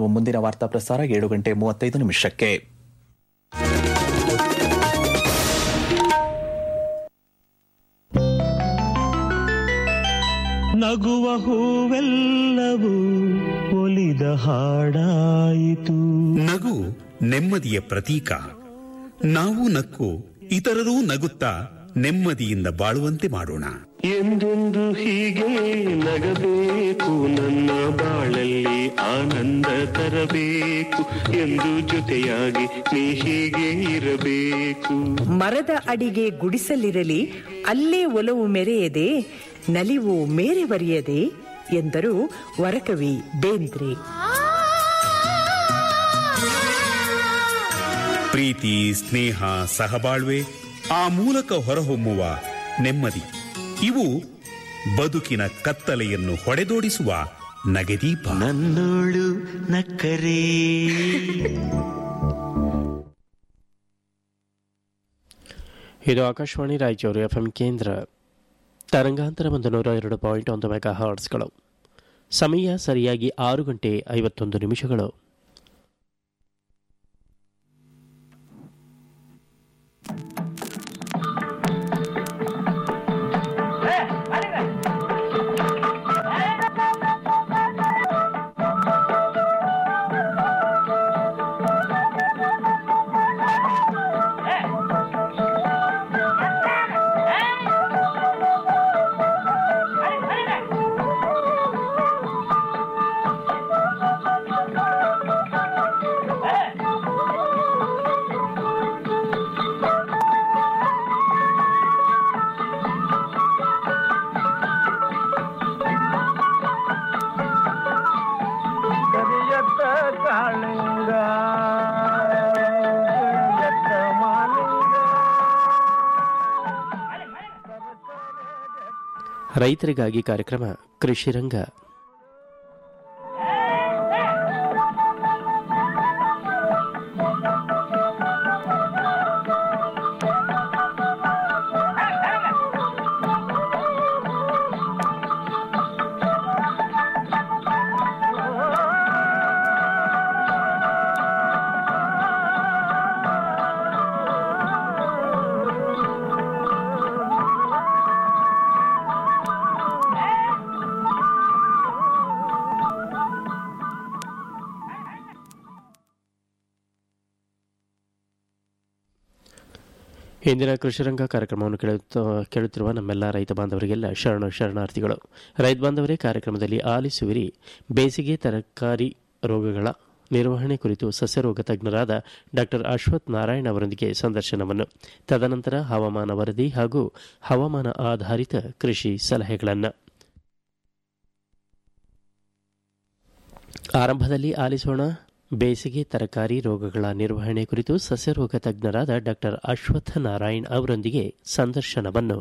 ನಮ್ಮ ಮುಂದಿನ ವಾರ್ತಾ ಪ್ರಸಾರ ಏಳು ಗಂಟೆ ಮೂವತ್ತೈದು ನಿಮಿಷಕ್ಕೆ ನಗುವ ಹೂವೆಲ್ಲವೂ ಒಲಿದ ಹಾಡಾಯಿತು ನಗು ನೆಮ್ಮದಿಯ ಪ್ರತೀಕ ನಾವು ನಕ್ಕು ಇತರರೂ ನಗುತ್ತಾ ನೆಮ್ಮದಿಯಿಂದ ಬಾಳುವಂತೆ ಮಾಡೋಣ ಎಂದೆಂದು ಹೀಗೆ ನಗಬೇಕು ನನ್ನ ಬಾಳಲ್ಲಿ ಆನಂದ ತರಬೇಕು ಎಂದು ಜೊತೆಯಾಗಿ ನೀ ಹೀಗೆ ಇರಬೇಕು ಮರದ ಅಡಿಗೆ ಗುಡಿಸಲಿರಲಿ ಅಲ್ಲೇ ಒಲವು ಮೆರೆಯದೆ ನಲಿವು ಮೇರೆ ಬರೆಯದೆ ಎಂದರು ವರಕವಿ ಬೇಂದ್ರೆ ಪ್ರೀತಿ ಸ್ನೇಹ ಸಹಬಾಳ್ವೆ ಆ ಮೂಲಕ ಹೊರಹೊಮ್ಮುವ ನೆಮ್ಮದಿ ಇವು ಬದುಕಿನ ಕತ್ತಲೆಯನ್ನು ಹೊಡೆದೋಡಿಸುವ ನಗೆದೀಪ ನನ್ನೋಳು ನಕ್ಕರೆ ಇದು ಆಕಾಶವಾಣಿ ರಾಯಚೂರು ಎಫ್ಎಂ ಕೇಂದ್ರ ತರಂಗಾಂತರ ಒಂದು ನೂರ ಎರಡು ಪಾಯಿಂಟ್ ಒಂದು ಮೆಗಾ ಹಾರ್ಟ್ಸ್ಗಳು ಸಮಯ ಸರಿಯಾಗಿ ಆರು ಗಂಟೆ ಐವತ್ತೊಂದು ನಿಮಿಷಗಳು ಕರಿಯತ್ತ ಕಾಳಿಂಗ ಕರಿಯತ್ತ ಮಾಲಿಂಗ ರೈತರಿಗಾಗಿ ಕಾರ್ಯಕ್ರಮ ಕೃಷಿ ರಂಗ ಇಂದಿನ ಕೃಷಿರಂಗ ಕಾರ್ಯಕ್ರಮವನ್ನು ಕೇಳುತ್ತ ಕೇಳುತ್ತಿರುವ ನಮ್ಮೆಲ್ಲ ರೈತ ಬಾಂಧವರಿಗೆಲ್ಲ ಶರಣ ಶರಣಾರ್ಥಿಗಳು ರೈತ ಬಾಂಧವರೇ ಕಾರ್ಯಕ್ರಮದಲ್ಲಿ ಆಲಿಸುವಿರಿ ಬೇಸಿಗೆ ತರಕಾರಿ ರೋಗಗಳ ನಿರ್ವಹಣೆ ಕುರಿತು ಸಸ್ಯರೋಗ ತಜ್ಞರಾದ ಡಾಕ್ಟರ್ ಅಶ್ವಥ್ ನಾರಾಯಣ್ ಅವರೊಂದಿಗೆ ಸಂದರ್ಶನವನ್ನು ತದನಂತರ ಹವಾಮಾನ ವರದಿ ಹಾಗೂ ಹವಾಮಾನ ಆಧಾರಿತ ಕೃಷಿ ಸಲಹೆಗಳನ್ನು ಆರಂಭದಲ್ಲಿ ಆಲಿಸೋಣ ಬೇಸಿಗೆ ತರಕಾರಿ ರೋಗಗಳ ನಿರ್ವಹಣೆ ಕುರಿತು ಸಸ್ಯರೋಗ ತಜ್ಞರಾದ ಡಾಕ್ಟರ್ ಅಶ್ವತ್ಥ ನಾರಾಯಣ್ ಅವರೊಂದಿಗೆ ಸಂದರ್ಶನವನ್ನು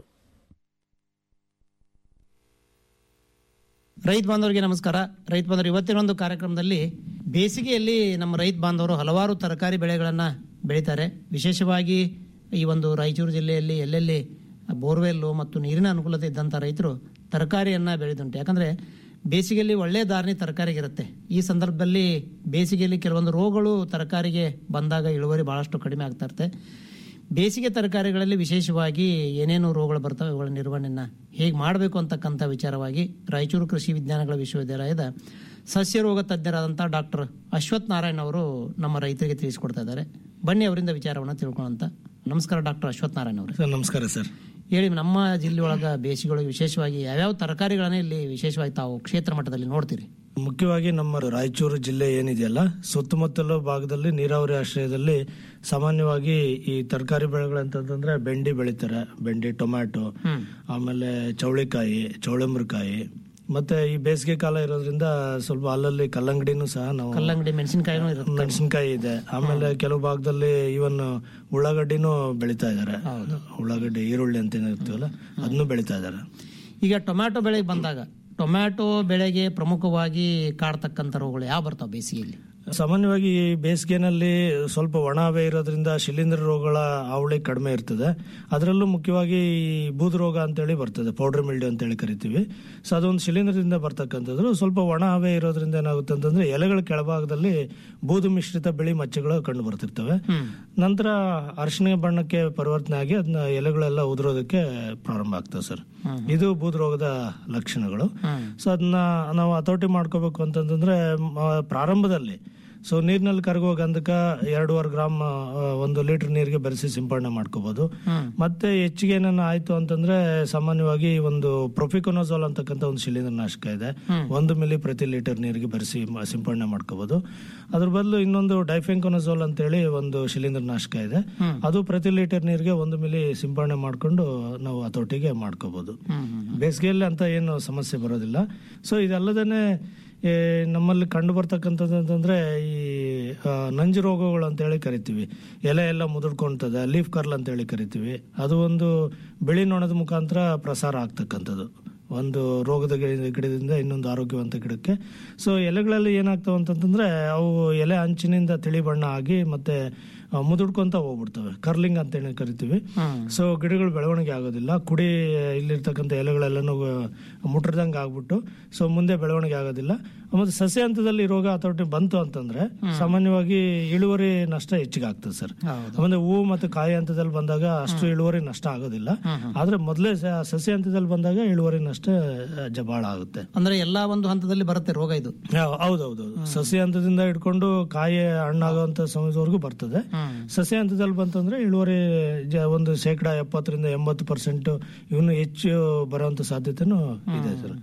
ರೈತ ಬಾಂಧವರಿಗೆ ನಮಸ್ಕಾರ ರೈತ ಬಾಂಧವರು ಇವತ್ತಿನ ಒಂದು ಕಾರ್ಯಕ್ರಮದಲ್ಲಿ ಬೇಸಿಗೆಯಲ್ಲಿ ನಮ್ಮ ರೈತ ಬಾಂಧವರು ಹಲವಾರು ತರಕಾರಿ ಬೆಳೆಗಳನ್ನು ಬೆಳೀತಾರೆ ವಿಶೇಷವಾಗಿ ಈ ಒಂದು ರಾಯಚೂರು ಜಿಲ್ಲೆಯಲ್ಲಿ ಎಲ್ಲೆಲ್ಲಿ ಬೋರ್ವೆಲ್ಲು ಮತ್ತು ನೀರಿನ ಅನುಕೂಲತೆ ಇದ್ದಂಥ ರೈತರು ತರಕಾರಿಯನ್ನು ಬೆಳೆದುಂಟು ಯಾಕಂದರೆ ಬೇಸಿಗೆಯಲ್ಲಿ ಒಳ್ಳೆ ಧಾರಣೆ ತರಕಾರಿಗೆ ಇರುತ್ತೆ ಈ ಸಂದರ್ಭದಲ್ಲಿ ಬೇಸಿಗೆಯಲ್ಲಿ ಕೆಲವೊಂದು ರೋಗಗಳು ತರಕಾರಿಗೆ ಬಂದಾಗ ಇಳುವರಿ ಭಾಳಷ್ಟು ಕಡಿಮೆ ಆಗ್ತಾ ಇರುತ್ತೆ ಬೇಸಿಗೆ ತರಕಾರಿಗಳಲ್ಲಿ ವಿಶೇಷವಾಗಿ ಏನೇನು ರೋಗಗಳು ಬರ್ತವೆ ಅವುಗಳ ನಿರ್ವಹಣೆಯನ್ನು ಹೇಗೆ ಮಾಡಬೇಕು ಅಂತಕ್ಕಂಥ ವಿಚಾರವಾಗಿ ರಾಯಚೂರು ಕೃಷಿ ವಿಜ್ಞಾನಗಳ ವಿಶ್ವವಿದ್ಯಾಲಯದ ಸಸ್ಯ ರೋಗ ತಜ್ಞರಾದಂಥ ಡಾಕ್ಟರ್ ಅಶ್ವಥ್ ನಾರಾಯಣ್ ಅವರು ನಮ್ಮ ರೈತರಿಗೆ ತಿಳಿಸಿಕೊಡ್ತಾ ಇದ್ದಾರೆ ಬನ್ನಿ ಅವರಿಂದ ವಿಚಾರವನ್ನು ತಿಳ್ಕೊಳ್ಳೋಂತ ನಮಸ್ಕಾರ ಡಾಕ್ಟರ್ ಅಶ್ವಥ್ ನಾರಾಯಣ್ ಅವರು ಸರ್ ನಮಸ್ಕಾರ ಸರ್ ಹೇಳಿ ನಮ್ಮ ಜಿಲ್ಲೆಯೊಳಗೆ ಬೇಸಿಗೆಯೊಳಗೆ ವಿಶೇಷವಾಗಿ ಯಾವ್ಯಾವ ತರಕಾರಿಗಳನ್ನ ಇಲ್ಲಿ ವಿಶೇಷವಾಗಿ ತಾವು ಕ್ಷೇತ್ರ ಮಟ್ಟದಲ್ಲಿ ನೋಡ್ತೀರಿ ಮುಖ್ಯವಾಗಿ ನಮ್ಮ ರಾಯಚೂರು ಜಿಲ್ಲೆ ಏನಿದೆಯಲ್ಲ ಸುತ್ತಮುತ್ತಲ ಭಾಗದಲ್ಲಿ ನೀರಾವರಿ ಆಶ್ರಯದಲ್ಲಿ ಸಾಮಾನ್ಯವಾಗಿ ಈ ತರಕಾರಿ ಬೆಳೆಗಳಂತಂದ್ರೆ ಬೆಂಡಿ ಬೆಳಿತಾರೆ ಬೆಂಡಿ ಟೊಮ್ಯಾಟೊ ಆಮೇಲೆ ಚೌಳಿಕಾಯಿ ಚೌಳಂಬ್ರಕಾಯಿ ಮತ್ತೆ ಈ ಬೇಸಿಗೆ ಕಾಲ ಇರೋದ್ರಿಂದ ಸ್ವಲ್ಪ ಅಲ್ಲಲ್ಲಿ ಕಲ್ಲಂಗಡಿನೂ ಸಹ ನಾವು ಕಲ್ಲಂಗಡಿ ಮೆಣಸಿನಕಾಯಿನೂ ಇರುತ್ತೆ ಮೆಣಸಿನಕಾಯಿ ಇದೆ ಆಮೇಲೆ ಕೆಲವು ಭಾಗದಲ್ಲಿ ಇವನ್ ಉಳ್ಳಾಗಡ್ಡಿನೂ ಬೆಳಿತಾ ಇದಾರೆ ಉಳ್ಳಾಗಡ್ಡಿ ಈರುಳ್ಳಿ ಅಂತ ಏನಿರ್ತೀವಲ್ಲ ಅದನ್ನು ಬೆಳಿತಾ ಇದಾರೆ ಈಗ ಟೊಮ್ಯಾಟೊ ಬೆಳೆಗೆ ಬಂದಾಗ ಟೊಮ್ಯಾಟೊ ಬೆಳೆಗೆ ಪ್ರಮುಖವಾಗಿ ಕಾಡ್ತಕ್ಕಂಥ ರೋಗಗಳು ಯಾವ ಬರ್ತಾವೆ ಬೇಸಿಗೆಯಲ್ಲಿ ಸಾಮಾನ್ಯವಾಗಿ ಈ ಬೇಸಿಗೆನಲ್ಲಿ ಸ್ವಲ್ಪ ಒಣ ಹವೆ ಇರೋದ್ರಿಂದ ಶಿಲೀಂಧ್ರ ರೋಗಗಳ ಅವಳಿ ಕಡಿಮೆ ಇರ್ತದೆ ಅದರಲ್ಲೂ ಮುಖ್ಯವಾಗಿ ಈ ಬೂದು ರೋಗ ಅಂತೇಳಿ ಬರ್ತದೆ ಪೌಡರ್ ಮಿಲ್ಡ್ಯೂ ಅಂತೇಳಿ ಕರಿತೀವಿ ಸೊ ಅದೊಂದು ಶಿಲೀಂಧ್ರದಿಂದ ಬರ್ತಕ್ಕಂಥದ್ದು ಸ್ವಲ್ಪ ಒಣ ಹವೆ ಇರೋದ್ರಿಂದ ಏನಾಗುತ್ತೆ ಅಂತಂದ್ರೆ ಎಲೆಗಳ ಕೆಳಭಾಗದಲ್ಲಿ ಬೂದು ಮಿಶ್ರಿತ ಬಿಳಿ ಮಚ್ಚೆಗಳು ಕಂಡು ಬರ್ತಿರ್ತವೆ ನಂತರ ಅರಿಶಿನ ಬಣ್ಣಕ್ಕೆ ಪರಿವರ್ತನೆ ಆಗಿ ಅದನ್ನ ಎಲೆಗಳೆಲ್ಲ ಉದುರೋದಕ್ಕೆ ಪ್ರಾರಂಭ ಆಗ್ತದೆ ಸರ್ ಇದು ಬೂದು ರೋಗದ ಲಕ್ಷಣಗಳು ಸೊ ಅದನ್ನ ನಾವು ಹತೋಟಿ ಮಾಡ್ಕೋಬೇಕು ಅಂತಂದ್ರೆ ಮ- ಪ್ರಾರಂಭದಲ್ಲಿ ಸೊ ನೀರಿನಲ್ಲಿ ಕರಗುವ ಗಂಧಕ ಎರಡೂವರೆ ಗ್ರಾಮ್ ಆ, ಒಂದು ಲೀಟರ್ ನೀರಿಗೆ ಬೆರೆಸಿ ಸಿಂಪಡಣೆ ಮಾಡ್ಕೋಬಹುದು ಮತ್ತೆ ಹೆಚ್ಚಿಗೆ ಏನಾನ ಆಯ್ತು ಅಂತಂದ್ರೆ ಸಾಮಾನ್ಯವಾಗಿ ಒಂದು ಪ್ರೊಫಿಕೊನೋಜೋಲ್ ಅಂತಕ್ಕಂಥ ಒಂದು ಶಿಲೀಂಧ್ರ ನಾಶಕ ಇದೆ ಒಂದು ಮಿಲಿ ಪ್ರತಿ ಲೀಟರ್ ನೀರಿಗೆ ಬೆರೆಸಿ ಮ- ಸಿಂಪಡಣೆ ಮಾಡ್ಕೋಬಹುದು ಅದ್ರ ಬದಲು ಇನ್ನೊಂದು ಡೈಫೆಂಕೊನೋಜೋಲ್ ಅಂತೇಳಿ ಒಂದು ಶಿಲೀಂಧ್ರ ನಾಶಕ ಇದೆ ಅದು ಪ್ರತಿ ಲೀಟರ್ ನೀರಿಗೆ ಒಂದು ಮಿಲಿ ಸಿಂಪಡಣೆ ಮಾಡ್ಕೊಂಡು ನಾವು ಹತೋಟಿಗೆ ಮಾಡ್ಕೋಬಹುದು ಬೇಸಿಗೆಯಲ್ಲಿ ಅಂತ ಏನು ಸಮಸ್ಯೆ ಬರೋದಿಲ್ಲ ಸೊ ಇದಲ್ಲದೇನೆ ಈ ನಮ್ಮಲ್ಲಿ ಕಂಡು ಬರ್ತಕ್ಕಂಥದ್ದು ಅಂತಂದ್ರೆ ಈ ಆ, ನಂಜು ರೋಗಗಳು ಅಂತ ಹೇಳಿ ಕರಿತೀವಿ ಎಲೆ ಎಲ್ಲ ಮುದುಡ್ಕೊಂತದೆ ಲೀಫ್ ಕರ್ಲ್ ಅಂತ ಹೇಳಿ ಕರಿತೀವಿ ಅದು ಒಂದು ಬಿಳಿ ನೊಣದ ಮುಖಾಂತರ ಪ್ರಸಾರ ಆಗ್ತಕ್ಕಂಥದ್ದು ಒಂದು ರೋಗದ ಗಿಡ- ಗಿಡದಿಂದ ಇನ್ನೊಂದು ಆರೋಗ್ಯವಂತ ಗಿಡಕ್ಕೆ ಸೊ ಎಲೆಗಳಲ್ಲಿ ಏನಾಗ್ತಾವ ಅಂತಂದ್ರೆ ಅವು ಎಲೆ ಅಂಚಿನಿಂದ ತಿಳಿ ಬಣ್ಣ ಆಗಿ ಮತ್ತೆ ಆ, ಮುದುಡ್ಕೊಂತ ಹೋಗ್ಬಿಡ್ತವೆ ಕರ್ಲಿಂಗ್ ಅಂತ ಹೇಳಿ ಕರಿತೀವಿ ಸೊ ಗಿಡಗಳು ಬೆಳವಣಿಗೆ ಆಗೋದಿಲ್ಲ ಕುಡಿ ಇಲ್ಲಿರ್ತಕ್ಕಂಥ ಎಲೆಗಳೆಲ್ಲನೂ ಮುಟ್ರದಂಗೆ ಆಗ್ಬಿಟ್ಟು ಸೊ ಮುಂದೆ ಬೆಳವಣಿಗೆ ಆಗೋದಿಲ್ಲ ಮತ್ತೆ ಸಸ್ಯ ಹಂತದಲ್ಲಿ ಈ ರೋಗ ಹತೋಟಿ ಬಂತು ಅಂತಂದ್ರೆ ಸಾಮಾನ್ಯವಾಗಿ ಇಳುವರಿ ನಷ್ಟ ಹೆಚ್ಚಿಗೆ ಆಗ್ತದೆ ಸರ್ ಆಮೇಲೆ ಹೂವು ಮತ್ತು ಕಾಯಿ ಹಂತದಲ್ಲಿ ಬಂದಾಗ ಅಷ್ಟು ಇಳುವರಿ ನಷ್ಟ ಆಗೋದಿಲ್ಲ ಆದ್ರೆ ಮೊದಲೇ ಸಸ್ಯ ಹಂತದಲ್ಲಿ ಬಂದಾಗ ಇಳುವರಿ ನಷ್ಟ ಆ, ಜ- ಬಹಳ ಆಗುತ್ತೆ ಅಂದ್ರೆ ಎಲ್ಲಾ ಒಂದು ಹಂತದಲ್ಲಿ ಬರುತ್ತೆ ರೋಗ ಇದು ಹೌ- ಹೌದೌದು ಸಸ್ಯ ಹಂತದಿಂದ ಇಟ್ಕೊಂಡು ಕಾಯಿ ಹಣ್ಣಾಗುವಂತ ಸಮಯದವರೆಗೂ ಬರ್ತದೆ ಸಸ್ಯ ಹಂತದಲ್ಲಿ ಬಂತಂದ್ರೆ ಇಳುವರಿ ಜ- ಒಂದು ಶೇಕಡ ಎಪ್ಪತ್ತರಿಂದ ಎಂಬತ್ತು ಪರ್ಸೆಂಟ್ ಇವನು ಹೆಚ್ಚು ಬರುವಂತ ಸಾಧ್ಯತೆನೂ ಇದೆ ಸರ್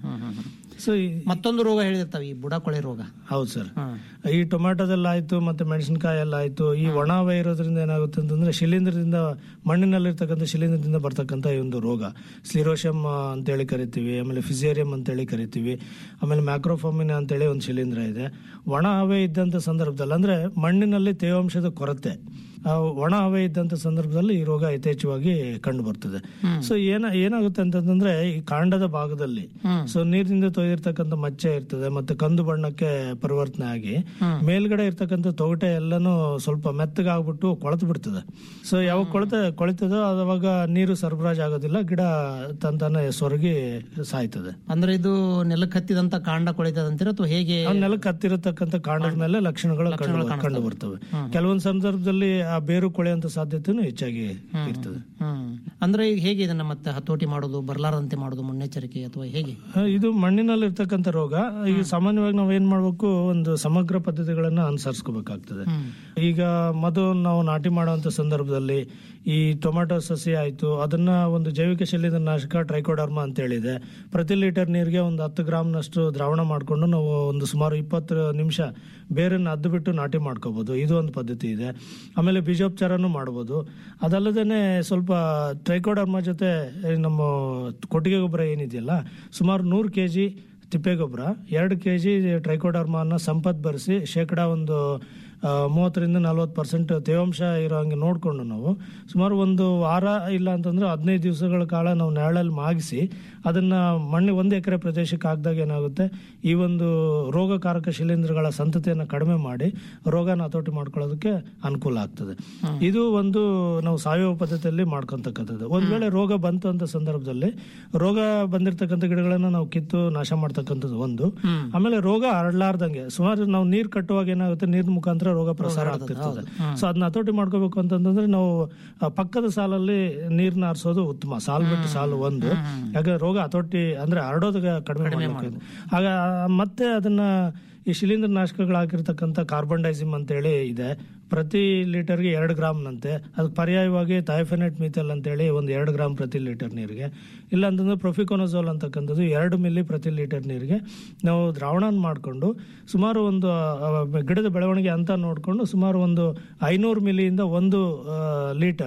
ಸೊ ಮತ್ತೊಂದು ರೋಗ ಹೇಳಿರ್ತಾವೆ ಈ ಬುಡಕೊಳೆ ರೋಗ ಹೌದು ಸರ್ ಈ ಟೊಮ್ಯಾಟೋದಲ್ಲಿ ಆಯ್ತು ಮತ್ತೆ ಮೆಣಸಿನಕಾಯಿ ಎಲ್ಲ ಆಯ್ತು ಈ ಒಣ ಹವೆ ಇರೋದ್ರಿಂದ ಏನಾಗುತ್ತೆ ಅಂತಂದ್ರೆ ಶಿಲೀಂಧ್ರದಿಂದ ಮಣ್ಣಿನಲ್ಲಿರ್ತಕ್ಕಂಥ ಶಿಲೀಂಧ್ರದಿಂದ ಬರ್ತಕ್ಕಂಥ ಈ ಒಂದು ರೋಗ ಸ್ಲಿರೋಶಮ್ ಅಂತೇಳಿ ಕರಿತೀವಿ ಆಮೇಲೆ ಫಿಸೇರಿಯಂ ಅಂತೇಳಿ ಕರಿತೀವಿ ಆಮೇಲೆ ಮ್ಯಾಕ್ರೋಫಾಮಿನ ಅಂತೇಳಿ ಒಂದು ಶಿಲೀಂಧ್ರ ಇದೆ ಒಣ ಹವೆ ಇದ್ದಂತ ಸಂದರ್ಭದಲ್ಲಿ ಅಂದ್ರೆ ಮಣ್ಣಿನಲ್ಲಿ ತೇವಾಂಶದ ಕೊರತೆ ಆ ಒಣ ಹವೆ ಇದ್ದಂತ ಸಂದರ್ಭದಲ್ಲಿ ಈ ರೋಗ ಯಥೇಚ್ಛವಾಗಿ ಕಂಡು ಬರ್ತದೆ ಸೊ ಏನ ಏನಾಗುತ್ತೆ ಅಂತಂದ್ರೆ ಈ ಕಾಂಡದ ಭಾಗದಲ್ಲಿ ಸೊ ನೀರಿನಿಂದ ತೊಯ್ದಿರ್ತಕ್ಕಂಥ ಮಚ್ಚೆ ಇರ್ತದೆ ಮತ್ತೆ ಕಂದು ಬಣ್ಣಕ್ಕೆ ಪರಿವರ್ತನೆ ಆಗಿ ಮೇಲ್ಗಡೆ ಇರ್ತಕ್ಕಂಥ ತೊಗಟೆ ಎಲ್ಲಾನು ಸ್ವಲ್ಪ ಮೆತ್ತಗಾಗ್ಬಿಟ್ಟು ಕೊಳೆತು ಬಿಡ್ತದೆ ಸೊ ಯಾವಾಗ ಕೊಳೆತ ಕೊಳಿತದೋ ಅವಾಗ ನೀರು ಸರಬರಾಜು ಆಗೋದಿಲ್ಲ ಗಿಡ ತಂತಾನೆ ಸೊರಗಿ ಸಾಯ್ತದೆ ಅಂದ್ರೆ ಇದು ನೆಲಕ್ಕೆ ಹತ್ತಿದಂತ ಕಾಂಡ ಕೊಳಿತದಂತೀರ ಅಥವಾ ಹೇಗೆ ಆ ನೆಲಕ್ಕೆ ಹತ್ತಿರತಕ್ಕಂಥ ಕಾಂಡದ ಮೇಲೆ ಲಕ್ಷಣಗಳು ಕಂಡು ಕಂಡು ಬರ್ತವೆ ಕೆಲವೊಂದು ಸಂದರ್ಭದಲ್ಲಿ ಆ ಬೇರು ಕೊಳೆಯುವಂತ ಸಾಧ್ಯತೆನೂ ಹೆಚ್ಚಾಗಿ ಇರ್ತದೆ ಹ್ಮ್ ಅಂದ್ರೆ ಈಗ ಹೇಗೆ ಇದನ್ನ ಮತ್ತೆ ಹತೋಟಿ ಮಾಡೋದು ಬರಲಾರದಂತೆ ಮಾಡೋದು ಮುನ್ನೆಚ್ಚರಿಕೆ ಅಥವಾ ಹೇಗೆ ಆ, ಇದು ಮಣ್ಣಿನಲ್ಲಿ ಇರ್ತಕ್ಕಂಥ ರೋಗ ಈಗ ಸಾಮಾನ್ಯವಾಗಿ ನಾವು ಏನ್ ಮಾಡ್ಬೇಕು ಒಂದು ಸಮಗ್ರ ಪದ್ಧತಿಗಳನ್ನ ಅನುಸರಿಸ್ಕೋಬೇಕಾಗ್ತದೆ ಈಗ ಮಧು ನಾವು ನಾಟಿ ಮಾಡುವಂತ ಸಂದರ್ಭದಲ್ಲಿ ಈ ಟೊಮೆಟೊ ಸಸಿ ಆಯ್ತು ಅದನ್ನ ಒಂದು ಜೈವಿಕ ಶಿಲೀಂಧ್ರ ನಾಶಕ ಟ್ರೈಕೋಡರ್ಮ ಅಂತ ಹೇಳಿದೆ ಪ್ರತಿ ಲೀಟರ್ ನೀರಿಗೆ ಒಂದು ಹತ್ತು ಗ್ರಾಮ್ನಷ್ಟು ದ್ರಾವಣ ಮಾಡಿಕೊಂಡು ನಾವು ಒಂದು ಸುಮಾರು ಇಪ್ಪತ್ತು ನಿಮಿಷ ಬೇರನ್ನ ಅದ್ದು ಬಿಟ್ಟು ನಾಟಿ ಮಾಡ್ಕೋಬಹುದು ಇದು ಒಂದು ಪದ್ಧತಿ ಇದೆ ಆಮೇಲೆ ಬೀಜೋಪಚಾರನೂ ಮಾಡ್ಬೋದು ಅದಲ್ಲದೆ ಸ್ವಲ್ಪ ಟ್ರೈಕೋಡರ್ಮ ಜೊತೆ ಈ ನಮ್ಮ ಕೊಟ್ಟಿಗೆ ಗೊಬ್ಬರ ಏನಿದೆಯಲ್ಲ ಸುಮಾರು ನೂರು ಕೆ ಜಿ ತಿಪ್ಪೆ ಗೊಬ್ಬರ ಎರಡು ಕೆ ಜಿ ಟ್ರೈಕೋಡರ್ಮನ ಸಂಪತ್ ಬರೆಸಿ ಶೇಕಡ ಒಂದು ಆ, ಮೂವತ್ತರಿಂದ ನಲ್ವತ್ತು ಪರ್ಸೆಂಟ್ ತೇವಾಂಶ ಇರೋ ಹಂಗೆ ನೋಡಿಕೊಂಡು ನಾವು ಸುಮಾರು ಒಂದು ವಾರ ಇಲ್ಲ ಅಂತಂದ್ರೆ ಹದಿನೈದು ದಿವಸಗಳ ಕಾಲ ನಾವು ನೆರಳಲ್ಲಿ ಮಾಗಿಸಿ ಅದನ್ನ ಮಣ್ಣು ಒಂದು ಎಕರೆ ಪ್ರದೇಶಕ್ಕೆ ಹಾಕಿದಾಗ ಏನಾಗುತ್ತೆ ಈ ಒಂದು ರೋಗಕಾರಕ ಶಿಲೀಂಧ್ರಗಳ ಸಂತತಿಯನ್ನು ಕಡಿಮೆ ಮಾಡಿ ರೋಗನ ಹತೋಟಿ ಮಾಡ್ಕೊಳ್ಳೋದಕ್ಕೆ ಅನುಕೂಲ ಆಗ್ತದೆ ಇದು ಒಂದು ನಾವು ಸಾವಯವ ಪದ್ಧತಿಯಲ್ಲಿ ಮಾಡ್ಕೊಂತಕ್ಕಂಥದ್ದು ಒಂದ್ ವೇಳೆ ರೋಗ ಬಂತು ಅಂತ ಸಂದರ್ಭದಲ್ಲಿ ರೋಗ ಬಂದಿರತಕ್ಕಂಥ ಗಿಡಗಳನ್ನ ನಾವು ಕಿತ್ತು ನಾಶ ಮಾಡ್ತಕ್ಕಂಥದ್ದು ಒಂದು ಆಮೇಲೆ ರೋಗ ಹರಡ್ಲಾರ್ದಂಗೆ ಸುಮಾರು ನಾವು ನೀರ್ ಕಟ್ಟುವಾಗ ಏನಾಗುತ್ತೆ ನೀರ್ ಮುಖಾಂತರ ರೋಗ ಪ್ರಸಾರ ಆಗ್ತಿರ್ತದೆ ಸೊ ಅದನ್ನ ಹತೋಟಿ ಮಾಡ್ಕೋಬೇಕು ಅಂತಂದ್ರೆ ನಾವು ಆ, ಪಕ್ಕದ ಸಾಲಲ್ಲಿ ನೀರ್ನ ಹರಿಸೋದು ಉತ್ತಮ ಸಾಲು ಬಿಟ್ಟು ಸಾಲು ಒಂದು ಯಾಕಂದ್ರೆ ರೋಗ ಹತೋಟಿ ಅಂದ್ರೆ ಹರಡೋದು ಕಡಿಮೆ ಮಾಡ್ಬೇಕು ಆಗ ಆ, ಮತ್ತೆ ಅದನ್ನ ಈ ಶಿಲೀಂಧ್ರ ನಾಶಕಗಳು ಹಾಕಿರ್ತಕ್ಕಂಥ ಕಾರ್ಬನ್ ಡೈಸಿಮ್ ಅಂತೇಳಿ ಇದೆ ಪ್ರತಿ ಲೀಟರ್ಗೆ ಎರಡು ಗ್ರಾಮ್ನಂತೆ ಅದಕ್ಕೆ ಪರ್ಯಾಯವಾಗಿ ಥೈಫೆನೆಟ್ ಮಿಥೆಲ್ ಅಂತೇಳಿ ಒಂದು ಎರಡು ಗ್ರಾಮ್ ಪ್ರತಿ ಲೀಟರ್ ನೀರಿಗೆ ಇಲ್ಲ ಅಂತಂದ್ರೆ ಪ್ರೊಫಿಕೋನೋಜೋಲ್ ಅಂತಕ್ಕಂಥದ್ದು ಎರಡು ಮಿಲಿ ಪ್ರತಿ ಲೀಟರ್ ನೀರಿಗೆ ನಾವು ದ್ರಾವಣ ಮಾಡಿಕೊಂಡು ಸುಮಾರು ಒಂದು ಆ, ಗಿಡದ ಬೆಳವಣಿಗೆ ಅಂತ ನೋಡಿಕೊಂಡು ಸುಮಾರು ಒಂದು ಐನೂರು ಮಿಲಿಯಿಂದ ಒಂದು ಲೀಟರ್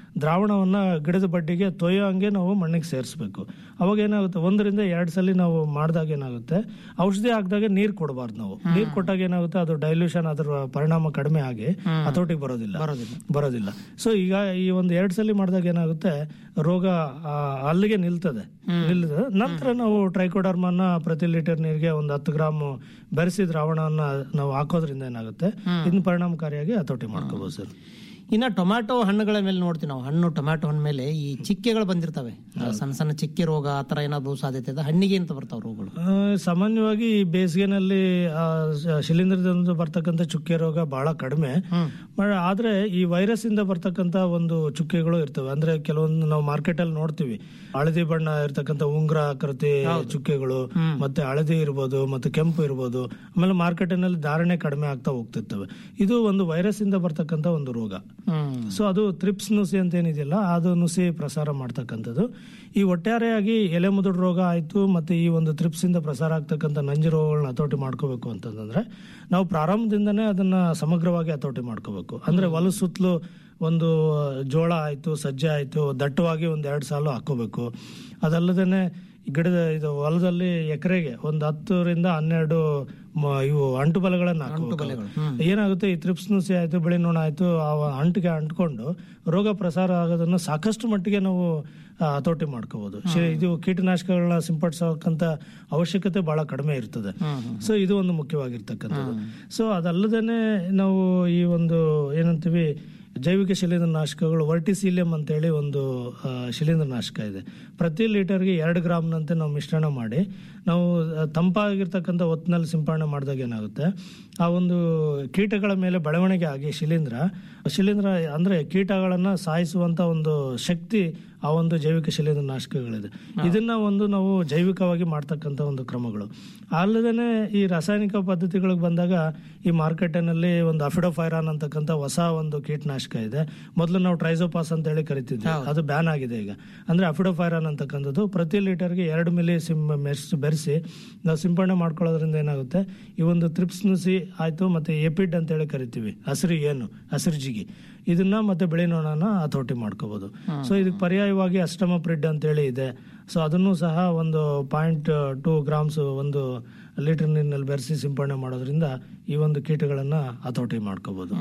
ದ್ರಾವಣವನ್ನ ಗಿಡದ ಬಡ್ಡಿಗೆ ತೊಯ್ಯೋ ಹಂಗೆ ನಾವು ಮಣ್ಣಿಗೆ ಸೇರಿಸ್ಬೇಕು ಅವಾಗ ಏನಾಗುತ್ತೆ ಒಂದರಿಂದ ಎರಡು ಸಲ ನಾವು ಮಾಡಿದಾಗ ಏನಾಗುತ್ತೆ ಔಷಧಿ ಹಾಕಿದಾಗ ನೀರು ಕೊಡಬಾರ್ದು ನಾವು ನೀರು ಕೊಟ್ಟಾಗ ಏನಾಗುತ್ತೆ ಅದು ಡೈಲ್ಯೂಷನ್ ಅದರ ಪರಿಣಾಮ ಕಡಿಮೆ ಆಗಿ ಹತೋಟಿಗೆ ಬರೋದಿಲ್ಲ ಬರೋದಿಲ್ಲ ಸೊ ಈಗ ಈ ಒಂದು ಎರಡು ಸಲ ಮಾಡಿದಾಗ ಏನಾಗುತ್ತೆ ರೋಗ ಆ, ಅಲ್ಲಿಗೆ ನಿಲ್ತದೆ ನಿಲ್ತದೆ ನಂತರ ನಾವು ಟ್ರೈಕೋಡರ್ಮನ್ನ ಪ್ರತಿ ಲೀಟರ್ ನೀರಿಗೆ ಒಂದು ಹತ್ತು ಗ್ರಾಮ್ ಬೆರೆಸಿ ದ್ರಾವಣವನ್ನ ನಾವು ಹಾಕೋದ್ರಿಂದ ಏನಾಗುತ್ತೆ ಇದನ್ನ ಪರಿಣಾಮಕಾರಿಯಾಗಿ ಹತೋಟಿ ಮಾಡ್ಕೋಬಹುದು ಸರ್ ಇನ್ನ ಟೊಮ್ಯಾಟೊ ಹಣ್ಣುಗಳ ಮೇಲೆ ನೋಡ್ತೀವಿ ನಾವು ಹಣ್ಣು ಟೊಮ್ಯಾಟೊ ಹಣ್ಣು ಮೇಲೆ ಈ ಚಿಕ್ಕೆಗಳು ಬಂದಿರ್ತವೆ ಸಣ್ಣ ಸಣ್ಣ ಚಿಕ್ಕೆ ರೋಗ ಆ ತರ ಏನಾದ್ರು ಸಾಧ್ಯತೆ ಇದೆ ಹಣ್ಣಿಗೆ ಅಂತ ಬರ್ತಾವ ರೋಗಗಳು ಆ, ಸಾಮಾನ್ಯವಾಗಿ ಈ ಬೇಸಿಗೆನಲ್ಲಿ ಆ, ಶ- ಶಿಲೀಂಧ್ರದಿಂದ ಬರ್ತಕ್ಕಂಥ ಚುಕ್ಕೆ ರೋಗ ಬಹಳ ಕಡಿಮೆ ಮ- ಆದ್ರೆ ಈ ವೈರಸ್ ಇಂದ ಬರ್ತಕ್ಕಂಥ ಒಂದು ಚುಕ್ಕೆಗಳು ಇರ್ತವೆ ಅಂದ್ರೆ ಕೆಲವೊಂದು ನಾವು ಮಾರ್ಕೆಟ್ ಅಲ್ಲಿ ನೋಡ್ತೀವಿ ಹಳದಿ ಬಣ್ಣ ಇರ್ತಕ್ಕಂಥ ಉಂಗ್ರ ಆಕೃತಿ ಚುಕ್ಕೆಗಳು ಮತ್ತೆ ಹಳದಿ ಇರ್ಬೋದು ಮತ್ತೆ ಕೆಂಪು ಇರ್ಬೋದು ಆಮೇಲೆ ಮಾರ್ಕೆಟಿನಲ್ಲಿ ಧಾರಣೆ ಕಡಿಮೆ ಆಗ್ತಾ ಹೋಗ್ತಿರ್ತವೆ ಇದು ಒಂದು ವೈರಸ್ ಇಂದ ಬರ್ತಕ್ಕಂಥ ಒಂದು ರೋಗ ಸೊ ಅದು ತ್ರಿಪ್ಸ್ ನುಸಿ ಅಂತ ಏನಿದೆಯಲ್ಲ ಅದು ನುಸಿ ಪ್ರಸಾರ ಮಾಡ್ತಕ್ಕಂಥದ್ದು ಈ ಒಟ್ಟಾರೆಯಾಗಿ ಎಲೆ ಮುದುಡು ರೋಗ ಆಯ್ತು ಮತ್ತೆ ಈ ಒಂದು ತ್ರಿಪ್ಸ್ ಇಂದ ಪ್ರಸಾರ ಆಗ್ತಕ್ಕಂಥ ನಂಜು ರೋಗಗಳನ್ನ ಹತೋಟಿ ಮಾಡ್ಕೋಬೇಕು ಅಂತಂದ್ರೆ ನಾವು ಪ್ರಾರಂಭದಿಂದನೇ ಅದನ್ನ ಸಮಗ್ರವಾಗಿ ಹತೋಟಿ ಮಾಡ್ಕೋಬೇಕು ಅಂದ್ರೆ ಹೊಲ ಸುತ್ತಲೂ ಒಂದು ಜೋಳ ಆಯ್ತು ಸಜ್ಜೆ ಆಯ್ತು ದಟ್ಟವಾಗಿ ಒಂದ್ ಎರಡು ಸಾಲು ಹಾಕೋಬೇಕು ಅದಲ್ಲದೇನೆ ಗಿಡದ ಇದು ಹೊಲದಲ್ಲಿ ಎಕರೆಗೆ ಒಂದು ಹತ್ತರಿಂದ ಹನ್ನೆರಡು ಮ- ಇವು ಅಂಟು ಬಲಗಳನ್ನ ಹಾಕಬೇಕು ಏನಾಗುತ್ತೆ ಈ ತ್ರಿಪ್ಸ್ ನುಸಿ ಆಯ್ತು ಬಿಳಿ ನೊಣ ಆಯ್ತು ಆ ಅಂಟಿಗೆ ಅಂಟ್ಕೊಂಡು ರೋಗ ಪ್ರಸಾರ ಆಗೋದನ್ನ ಸಾಕಷ್ಟು ಮಟ್ಟಿಗೆ ನಾವು ಆ, ಹತೋಟಿ ಮಾಡ್ಕೋಬಹುದು ಇದು ಕೀಟನಾಶಕಗಳನ್ನ ಸಿಂಪಡಿಸೋಕಂತ ಅವಶ್ಯಕತೆ ಬಹಳ ಕಡಿಮೆ ಇರ್ತದೆ ಸೊ ಇದು ಒಂದು ಮುಖ್ಯವಾಗಿರ್ತಕ್ಕಂಥದ್ದು ಸೊ ಅದಲ್ಲದೇನೆ ನಾವು ಈ ಒಂದು ಏನಂತೀವಿ ಜೈವಿಕ ಶಿಲೀಂಧ್ರನಾಶಕಗಳು ವರ್ಟಿಸೀಲಿಯಂ ಅಂತೇಳಿ ಒಂದು ಆ, ಶಿಲೀಂಧ್ರನಾಶಕ ಇದೆ ಪ್ರತಿ ಲೀಟರ್ಗೆ ಎರಡು ಗ್ರಾಮ್ನಂತೆ ನಾವು ಮಿಶ್ರಣ ಮಾಡಿ ನಾವು ಆ, ತಂಪಾಗಿರ್ತಕ್ಕಂಥ ಹೊತ್ತಿನಲ್ಲಿ ಸಿಂಪಡಣೆ ಮಾಡಿದಾಗ ಏನಾಗುತ್ತೆ ಆ ಒಂದು ಕೀಟಗಳ ಮೇಲೆ ಬೆಳವಣಿಗೆ ಆಗಿ ಶಿಲೀಂಧ್ರ ಶಿಲೀಂಧ್ರ ಅಂದ್ರೆ ಕೀಟಗಳನ್ನ ಸಾಯಿಸುವಂತ ಒಂದು ಶಕ್ತಿ ಆ ಒಂದು ಜೈವಿಕ ಶಿಲೀಂಧ್ರನಾಶಕಗಳಿದೆ ಇದನ್ನ ಒಂದು ನಾವು ಜೈವಿಕವಾಗಿ ಮಾಡ್ತಕ್ಕಂಥ ಒಂದು ಕ್ರಮಗಳು ಅಲ್ಲದೇ ಈ ರಾಸಾಯನಿಕ ಪದ್ಧತಿಗಳಿಗೆ ಬಂದಾಗ ಈ ಮಾರ್ಕೆಟಿನಲ್ಲಿ ಒಂದು ಅಫಿಡೋಫೈರಾನ್ ಅಂತಕ್ಕಂಥ ಹೊಸ ಒಂದು ಕೀಟನಾಶಕ ಇದೆ ಮೊದಲು ನಾವು ಟ್ರೈಸೋಪಾಸ್ ಅಂತ ಹೇಳಿ ಕರಿತಿದ್ವಿ ಅದು ಬ್ಯಾನ್ ಆಗಿದೆ ಈಗ ಅಂದ್ರೆ ಅಫಿಡೋಫೈರಾನ್ ಅಂತಕ್ಕಂಥದ್ದು ಪ್ರತಿ ಲೀಟರ್ಗೆ ಎರಡು ಮಿಲಿ ಸಿಮ್ ಮೆಸ್ ಬೆರೆಸಿ ನಾವು ಸಿಂಪಡಣೆ ಮಾಡ್ಕೊಳ್ಳೋದ್ರಿಂದ ಏನಾಗುತ್ತೆ ಈ ಒಂದು ತ್ರಿಪ್ಸ್ ನುಸಿ ಆಯ್ತು ಮತ್ತೆ ಎಪಿಡ್ ಅಂತ ಹೇಳಿ ಕರಿತೀವಿ ಹಸಿರು ಏನು ಹಸಿರು ಜಿಗಿ ಇದನ್ನ ಮತ್ತೆ ಬಿಳಿ ನೊಣನ ಹತೋಟಿ ಮಾಡ್ಕೋಬಹುದು ಸೊ ಇದಕ್ಕೆ ಪರ್ಯಾಯವಾಗಿ ಅಷ್ಟಮ ಪ್ರಿಡ್ ಅಂತ ಹೇಳಿ ಇದೆ ಸೊ ಅದನ್ನು ಸಹ ಒಂದು ಪಾಯಿಂಟ್ ಟೂ ಗ್ರಾಮ್ಸ್ ಒಂದು ಲೀಟರ್ ನೀರಿನಲ್ಲಿ ಬೆರೆಸಿ ಸಿಂಪಡಣೆ ಮಾಡೋದ್ರಿಂದ ಈ ಒಂದು ಕೀಟಗಳನ್ನ ಹತೋಟಿ ಮಾಡ್ಕೋಬಹುದು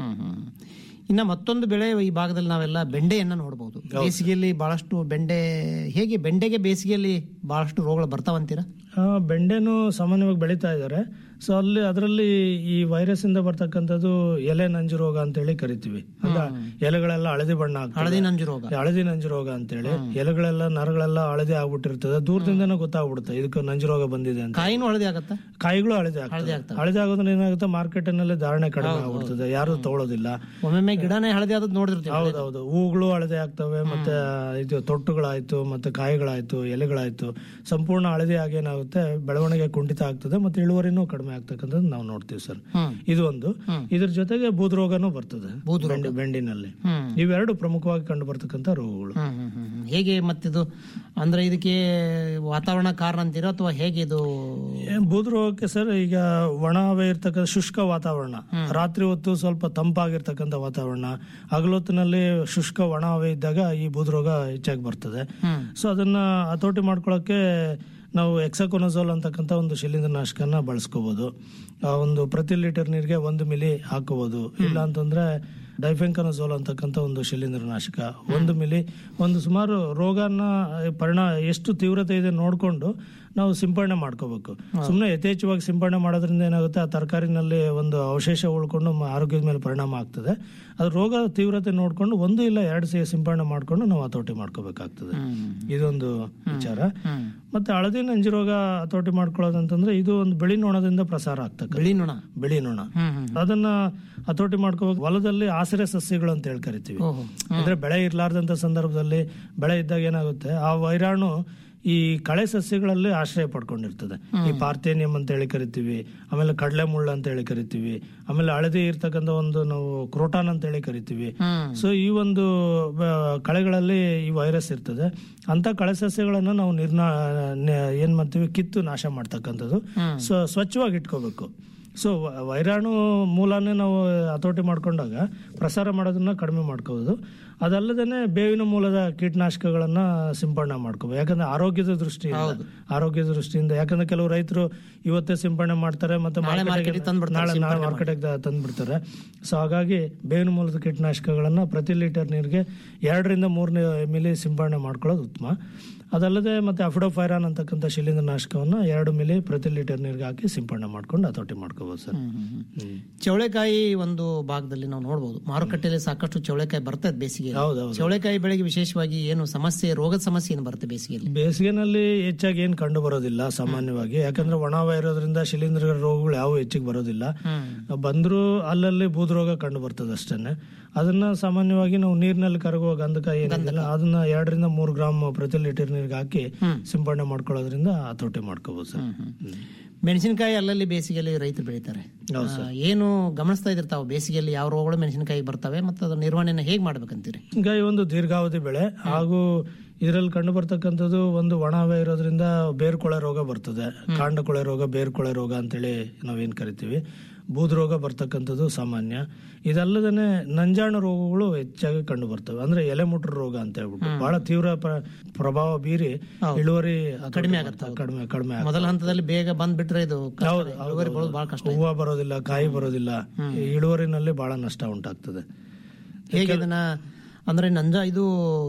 ಇನ್ನ ಮತ್ತೊಂದು ಬೆಳೆ ಈ ಭಾಗದಲ್ಲಿ ನಾವೆಲ್ಲ ಬೆಂಡೆಯನ್ನ ನೋಡಬಹುದು ಬೇಸಿಗೆಯಲ್ಲಿ ಬಹಳಷ್ಟು ಬೆಂಡೆ ಹೇಗೆ ಬೆಂಡೆಗೆ ಬೇಸಿಗೆಯಲ್ಲಿ ಬಹಳಷ್ಟು ರೋಗಗಳು ಬರ್ತಾವಂತೀರಾ ಆ, ಬೆಂಡೆನು ಸಾಮಾನ್ಯವಾಗಿ ಬೆಳೀತಾ ಇದ್ದಾರೆ ಸೊ ಅಲ್ಲಿ ಅದರಲ್ಲಿ ಈ ವೈರಸ್ ಇಂದ ಬರ್ತಕ್ಕಂಥದ್ದು ಎಲೆ ನಂಜು ರೋಗ ಅಂತ ಹೇಳಿ ಕರಿತೀವಿ ಅಂದ್ರೆ ಎಲೆಗಳೆಲ್ಲ ಹಳದಿ ಬಣ್ಣ ಆಗ್ತದೆ. ಹಳದಿ ನಂಜು ರೋಗ ಹಳದಿ ನಂಜು ರೋಗ ಅಂತೇಳಿ ಎಲೆಗಳೆಲ್ಲ ನರಗಳೆಲ್ಲ ಹಳದಿ ಆಗ್ಬಿಟ್ಟಿರ್ತದೆ ದೂರದಿಂದನೇ ಗೊತ್ತಾಗ್ಬಿಡುತ್ತೆ ಇದಕ್ಕೆ ನಂಜು ರೋಗ ಬಂದಿದೆ ಅಂತ ಕಾಯಿನೂ ಹಳದಿ ಆಗತ್ತಾ ಕಾಯಿಗಳು ಹಳದಿ ಆಗ್ತದೆ ಹಳದಿ ಆಗೋದ್ರಿಂದ ಏನಾಗುತ್ತೆ ಮಾರ್ಕೆಟ್ ನಲ್ಲಿ ಧಾರಣೆ ಕಡಿಮೆ ಆಗ್ಬಿಡ್ತದೆ ಯಾರು ತಗೊಳ್ಳೋದಿಲ್ಲ ಒಮ್ಮೊಮ್ಮೆ ಗಿಡನೇ ಹಳದಿ ಆದದ್ ನೋಡಿರ್ತೀವಿ ಹೌದೌದು ಹೂಗಳು ಹಳದಿ ಆಗ್ತವೆ ಮತ್ತೆ ಇದು ತೊಟ್ಟುಗಳಾಯ್ತು ಮತ್ತೆ ಕಾಯಿಗಳಾಯ್ತು ಎಲೆಗಳಾಯ್ತು ಸಂಪೂರ್ಣ ಹಳದಿ ಆಗಿ ಏನಾಗುತ್ತೆ ಬೆಳವಣಿಗೆ ಕುಂಠಿತ ಆಗ್ತದೆ ಮತ್ತೆ ಇಳುವರಿನೂ ಕಡಿಮೆ ಆಗ್ತಕ್ಕಂಥದ್ದು ನಾವು ನೋಡ್ತೀವಿ ಸರ್ ಇದು ಒಂದು ಇದ್ರ ಜೊತೆಗೆ ಬೂದ್ರೋಗನೂ ಬರ್ತದೆ ಬೆಂಡಿ ಬೆಂಡಿನಲ್ಲಿ ಇವೆರಡು ಪ್ರಮುಖವಾಗಿ ಕಂಡು ಬರ್ತಕ್ಕಂಥ ರೋಗಗಳು ಹ್ಮ್, ಹ್ಮ್, ಹ್ಮ್, ಹ್ಮ್. ಹೇಗೆ ಮತ್ತಿದು ಅಂದ್ರೆ ಇದಕ್ಕೆ ವಾತಾವರಣ ಕಾರಣ ಅಂತೀರಾ ಅಥವಾ ಹೇಗೆ ಇದು ಏನ್ ಬೂದು ರೋಗಕ್ಕೆ ಸರ್ ಈಗ ಒಣ ಹವೆ ಇರ್ತಕ್ಕಂಥ ಶುಷ್ಕ ವಾತಾವರಣ ರಾತ್ರಿ ಹೊತ್ತು ಸ್ವಲ್ಪ ತಂಪಾಗಿರ್ತಕ್ಕಂಥ ವಾತಾವರಣ ಹಗಲೊತ್ತಿನಲ್ಲಿ ಶುಷ್ಕ ಒಣ ಹವೆ ಇದ್ದಾಗ ಈ ಬೂದು ರೋಗ ಹೆಚ್ಚಾಗಿ ಬರ್ತದೆ ಸೊ ಅದನ್ನ ಹತೋಟಿ ಮಾಡ್ಕೊಳ್ಳೋಕೆ ನಾವು ಎಕ್ಸಕೋನಜೋಲ್ ಅಂತಕ್ಕಂಥ ಒಂದು ಶಿಲೀಂಧ್ರನಾಶಕನ ಬಳಸ್ಕೋಬಹುದು ಆ ಒಂದು ಪ್ರತಿ ಲೀಟರ್ ನೀರಿಗೆ ಒಂದು ಮಿಲಿ ಹಾಕೋಬಹುದು ಇಲ್ಲ ಅಂತಂದ್ರೆ ಡೈಫೆಂಕನಜೋಲ್ ಅಂತಕ್ಕಂಥ ಒಂದು ಶಿಲೀಂಧ್ರನಾಶಕ ಒಂದು ಮಿಲಿ ಒಂದು ಸುಮಾರು ರೋಗನ ಪರಿಣಾಮ ಎಷ್ಟು ತೀವ್ರತೆ ಇದೆ ನೋಡ್ಕೊಂಡು ನಾವು ಸಿಂಪಡಣೆ ಮಾಡ್ಕೋಬೇಕು ಸುಮ್ಮನೆ ಯಥೇಚ್ಛವಾಗಿ ಸಿಂಪಡಣೆ ಮಾಡೋದ್ರಿಂದ ಏನಾಗುತ್ತೆ ಆ ತರಕಾರಿನಲ್ಲಿ ಒಂದು ಅವಶೇಷ ಉಳ್ಕೊಂಡು ಮ- ಆರೋಗ್ಯದ ಮೇಲೆ ಪರಿಣಾಮ ಆಗ್ತದೆ ಅದು ರೋಗ ತೀವ್ರತೆ ನೋಡ್ಕೊಂಡು ಒಂದು ಇಲ್ಲ ಎರಡು ಸೇ ಸಿಂಪಡಣೆ ಮಾಡ್ಕೊಂಡು ನಾವು ಹತೋಟಿ ಮಾಡ್ಕೋಬೇಕಾಗ್ತದೆ ಇದೊಂದು ವಿಚಾರ ಮತ್ತೆ ಹಳದಿ ನಂಜಿ ರೋಗ ಹತೋಟಿ ಮಾಡ್ಕೊಳ್ಳೋದಂತಂದ್ರೆ ಇದು ಒಂದು ಬಿಳಿ ನೊಣದಿಂದ ಪ್ರಸಾರ ಆಗ್ತದೆ ಬಿಳಿ ನೊಣ ಬಿಳಿ ನೊಣ ಅದನ್ನ ಹತೋಟಿ ಮಾಡ್ಕೋಬೇಕು ಹೊಲದಲ್ಲಿ ಆಸರೆ ಸಸ್ಯಗಳು ಅಂತ ಹೇಳಿ ಕರಿತೀವಿ ಅಂದ್ರೆ ಬೆಳೆ ಇರ್ಲಾರ್ದಂತ ಸಂದರ್ಭದಲ್ಲಿ ಬೆಳೆ ಇದ್ದಾಗ ಏನಾಗುತ್ತೆ ಆ ವೈರಾಣು ಈ ಕಳೆ ಸಸ್ಯಗಳಲ್ಲಿ ಆಶ್ರಯ ಪಡ್ಕೊಂಡಿರ್ತದೆ ಈ ಪಾರ್ಥೇನಿಯಂ ಅಂತ ಹೇಳಿ ಕರಿತೀವಿ ಆಮೇಲೆ ಕಡಲೆ ಮುಳ್ಳು ಅಂತ ಹೇಳಿ ಕರಿತೀವಿ ಆಮೇಲೆ ಹಳದಿ ಇರ್ತಕ್ಕಂಥ ಒಂದು ನಾವು ಕ್ರೋಟಾನ್ ಅಂತ ಹೇಳಿ ಕರಿತೀವಿ ಸೊ ಈ ಒಂದು ಆ, ಕಳೆಗಳಲ್ಲಿ ಈ ವೈರಸ್ ಇರ್ತದೆ ಅಂತ ಕಳೆ ಸಸ್ಯಗಳನ್ನ ನಾವು ನಿರ್ನಾ ನ- ಏನ್ ಮಾಡ್ತೀವಿ ಕಿತ್ತು ನಾಶ ಮಾಡ್ತಕ್ಕಂಥದ್ದು ಸೊ ಸ್ವಚ್ಛವಾಗಿ ಇಟ್ಕೋಬೇಕು ಸೊ ವೈರಾಣು ಮೂಲನೇ ನಾವು ಹತೋಟಿ ಮಾಡ್ಕೊಂಡಾಗ ಪ್ರಸಾರ ಮಾಡೋದನ್ನ ಕಡಿಮೆ ಮಾಡ್ಕೋಬೋದು ಅದಲ್ಲದೆ ಬೇವಿನ ಮೂಲದ ಕೀಟನಾಶಕಗಳನ್ನ ಸಿಂಪಡಣೆ ಮಾಡ್ಕೋಬೋದು ಯಾಕಂದ್ರೆ ಆರೋಗ್ಯದ ದೃಷ್ಟಿಯಿಂದ ಆರೋಗ್ಯದ ದೃಷ್ಟಿಯಿಂದ ಯಾಕಂದ್ರೆ ಕೆಲವು ರೈತರು ಇವತ್ತೇ ಸಿಂಪಡಣೆ ಮಾಡ್ತಾರೆ ಮತ್ತೆ ಮಾರ್ಕೆಟ್ಗೆ ನಾಳೆ ನಾಳೆ ಮಾರ್ಕೆಟ್ಗೆ ತಂದ್ಬಿಡ್ತಾರೆ ಸೊ ಹಾಗಾಗಿ ಬೇವಿನ ಮೂಲದ ಕೀಟನಾಶಕಗಳನ್ನ ಪ್ರತಿ ಲೀಟರ್ ನೀರಿಗೆ ಎರಡರಿಂದ ಮೂರನೇ ಮಿಲಿ ಸಿಂಪಡಣೆ ಮಾಡ್ಕೊಳ್ಳೋದು ಉತ್ತಮ ಅದಲ್ಲದೆ ಮತ್ತೆ ಅಫಿಡೋಫೈರಾನ್ ಅಂತಕ್ಕಂಥ ಶಿಲೀಂಧ್ರ ನಾಶಕವನ್ನ ಎರಡು ಮಿಲಿ ಪ್ರತಿ ಲೀಟರ್ ನೀರಿಗೆ ಹಾಕಿ ಸಿಂಪಡಣೆ ಮಾಡ್ಕೊಂಡು ಹತೋಟಿ ಮಾಡ್ಕೋಬಹುದು ಸರ್ ಚೌಳೆಕಾಯಿ ಒಂದು ಭಾಗದಲ್ಲಿ ನಾವು ನೋಡಬಹುದು ಮಾರುಕಟ್ಟೆಯಲ್ಲಿ ಸಾಕಷ್ಟು ಚೌಳೆಕಾಯಿ ಬರ್ತದೆ ಬೇಸಿಗೆ ಹೌದೌದು. ಚೌಳೆಕಾಯಿ ಬೆಳೆಗೆ ವಿಶೇಷವಾಗಿ ಏನು ಸಮಸ್ಯೆ ರೋಗದ ಸಮಸ್ಯೆ ಏನು ಬರುತ್ತೆ ಬೇಸಿಗೆಯಲ್ಲಿ ಬೇಸಿಗೆನಲ್ಲಿ ಹೆಚ್ಚಾಗಿ ಏನ್ ಕಂಡು ಬರೋದಿಲ್ಲ ಸಾಮಾನ್ಯವಾಗಿ ಯಾಕಂದ್ರೆ ಒಣವ ಇರೋದ್ರಿಂದ ಶಿಲೀಂಧ್ರ ರೋಗಗಳು ಯಾವ ಹೆಚ್ಚಿಗೆ ಬರೋದಿಲ್ಲ ಬಂದ್ರು ಅಲ್ಲಲ್ಲಿ ಬೂದ್ ರೋಗ ಕಂಡು ಬರ್ತದೆ ಅಷ್ಟೇನೆ ಅದನ್ನ ಸಾಮಾನ್ಯವಾಗಿ ನಾವು ನೀರಿನಲ್ಲಿ ಕರಗುವ ಗಂಧಕ ಏನಿಲ್ಲ ಅದನ್ನ ಎರಡರಿಂದ ಮೂರು ಗ್ರಾಮ್ ಪ್ರತಿ ಲೀಟರ್ ನೀರಿಗೆ ಹಾಕಿ ಸಿಂಪಡಣೆ ಮಾಡ್ಕೊಳ್ಳೋದ್ರಿಂದ ಹತೋಟಿ ಮಾಡ್ಕೋಬಹುದು ಸರ್ ಮೆಣಸಿನಕಾಯಿ ಅಲ್ಲಲ್ಲಿ ಬೇಸಿಗೆಯಲ್ಲಿ ರೈತರು ಬೆಳೀತಾರೆ ಆ, ಏನು ಗಮನಿಸ್ತಾ ಇದ್ರೆ ತಾವು ಬೇಸಿಗೆಯಲ್ಲಿ ಯಾವ ರೋಗಗಳು ಮೆಣಸಿನಕಾಯಿ ಬರ್ತವೆ ಮತ್ತು ಅದರ ನಿರ್ವಹಣೆಯನ್ನು ಹೇಗೆ ಮಾಡ್ಬೇಕಂತೀರಿ ಹಿಂಗಾಗಿ ಒಂದು ದೀರ್ಘಾವಧಿ ಬೆಳೆ ಹಾಗೂ ಇದರಲ್ಲಿ ಕಂಡು ಬರ್ತಕ್ಕಂಥದ್ದು ಒಂದು ಒಣ ಹವೆ ಇರೋದ್ರಿಂದ ಬೇರ್ಕೊಳೆ ರೋಗ ಬರ್ತದೆ ಕಾಂಡ ಕೊಳೆ ರೋಗ ಬೇರ್ಕೊಳೆ ರೋಗ ಅಂತೇಳಿ ನಾವೇನ್ ಕರಿತೀವಿ ಬೂದ್ ರೋಗ ಬರ್ತಕ್ಕಂಥದ್ದು ಸಾಮಾನ್ಯ ಇದಲ್ಲದೇ ನಂಜಾಣು ರೋಗಗಳು ಹೆಚ್ಚಾಗಿ ಕಂಡು ಬರ್ತವೆ ಅಂದ್ರೆ ಎಲೆ ಮುಟ್ರು ರೋಗ ಅಂತ ಹೇಳ್ಬಿಟ್ಟು ಬಹಳ ತೀವ್ರ ಪ್ರ- ಪ್ರಭಾವ ಬೀರಿ ಇಳುವರಿ ಕಡಿಮೆ ಆಗುತ್ತೆ ಕಡಿಮೆ ಕಡಿಮೆ ಆಗುತ್ತೆ. ಮೊದಲ ಹಂತದಲ್ಲಿ ಬೇಗ ಬಂದ್ಬಿಟ್ರೆ ಇದು ಕಷ್ಟ. ಹೌದು, ಇಳುವರಿ ಬರೋದು ಬಹಳ ಕಷ್ಟ ಹೂವು ಬರೋದಿಲ್ಲ ಕಾಯಿ ಬರೋದಿಲ್ಲ ಈ ಇಳುವರಿನಲ್ಲಿ ಬಹಳ ನಷ್ಟ ಉಂಟಾಗ್ತದೆ ಹೇಗೆ ಇದನ್ನ ಅಂದ್ರೆ ನಂಜ ಇದು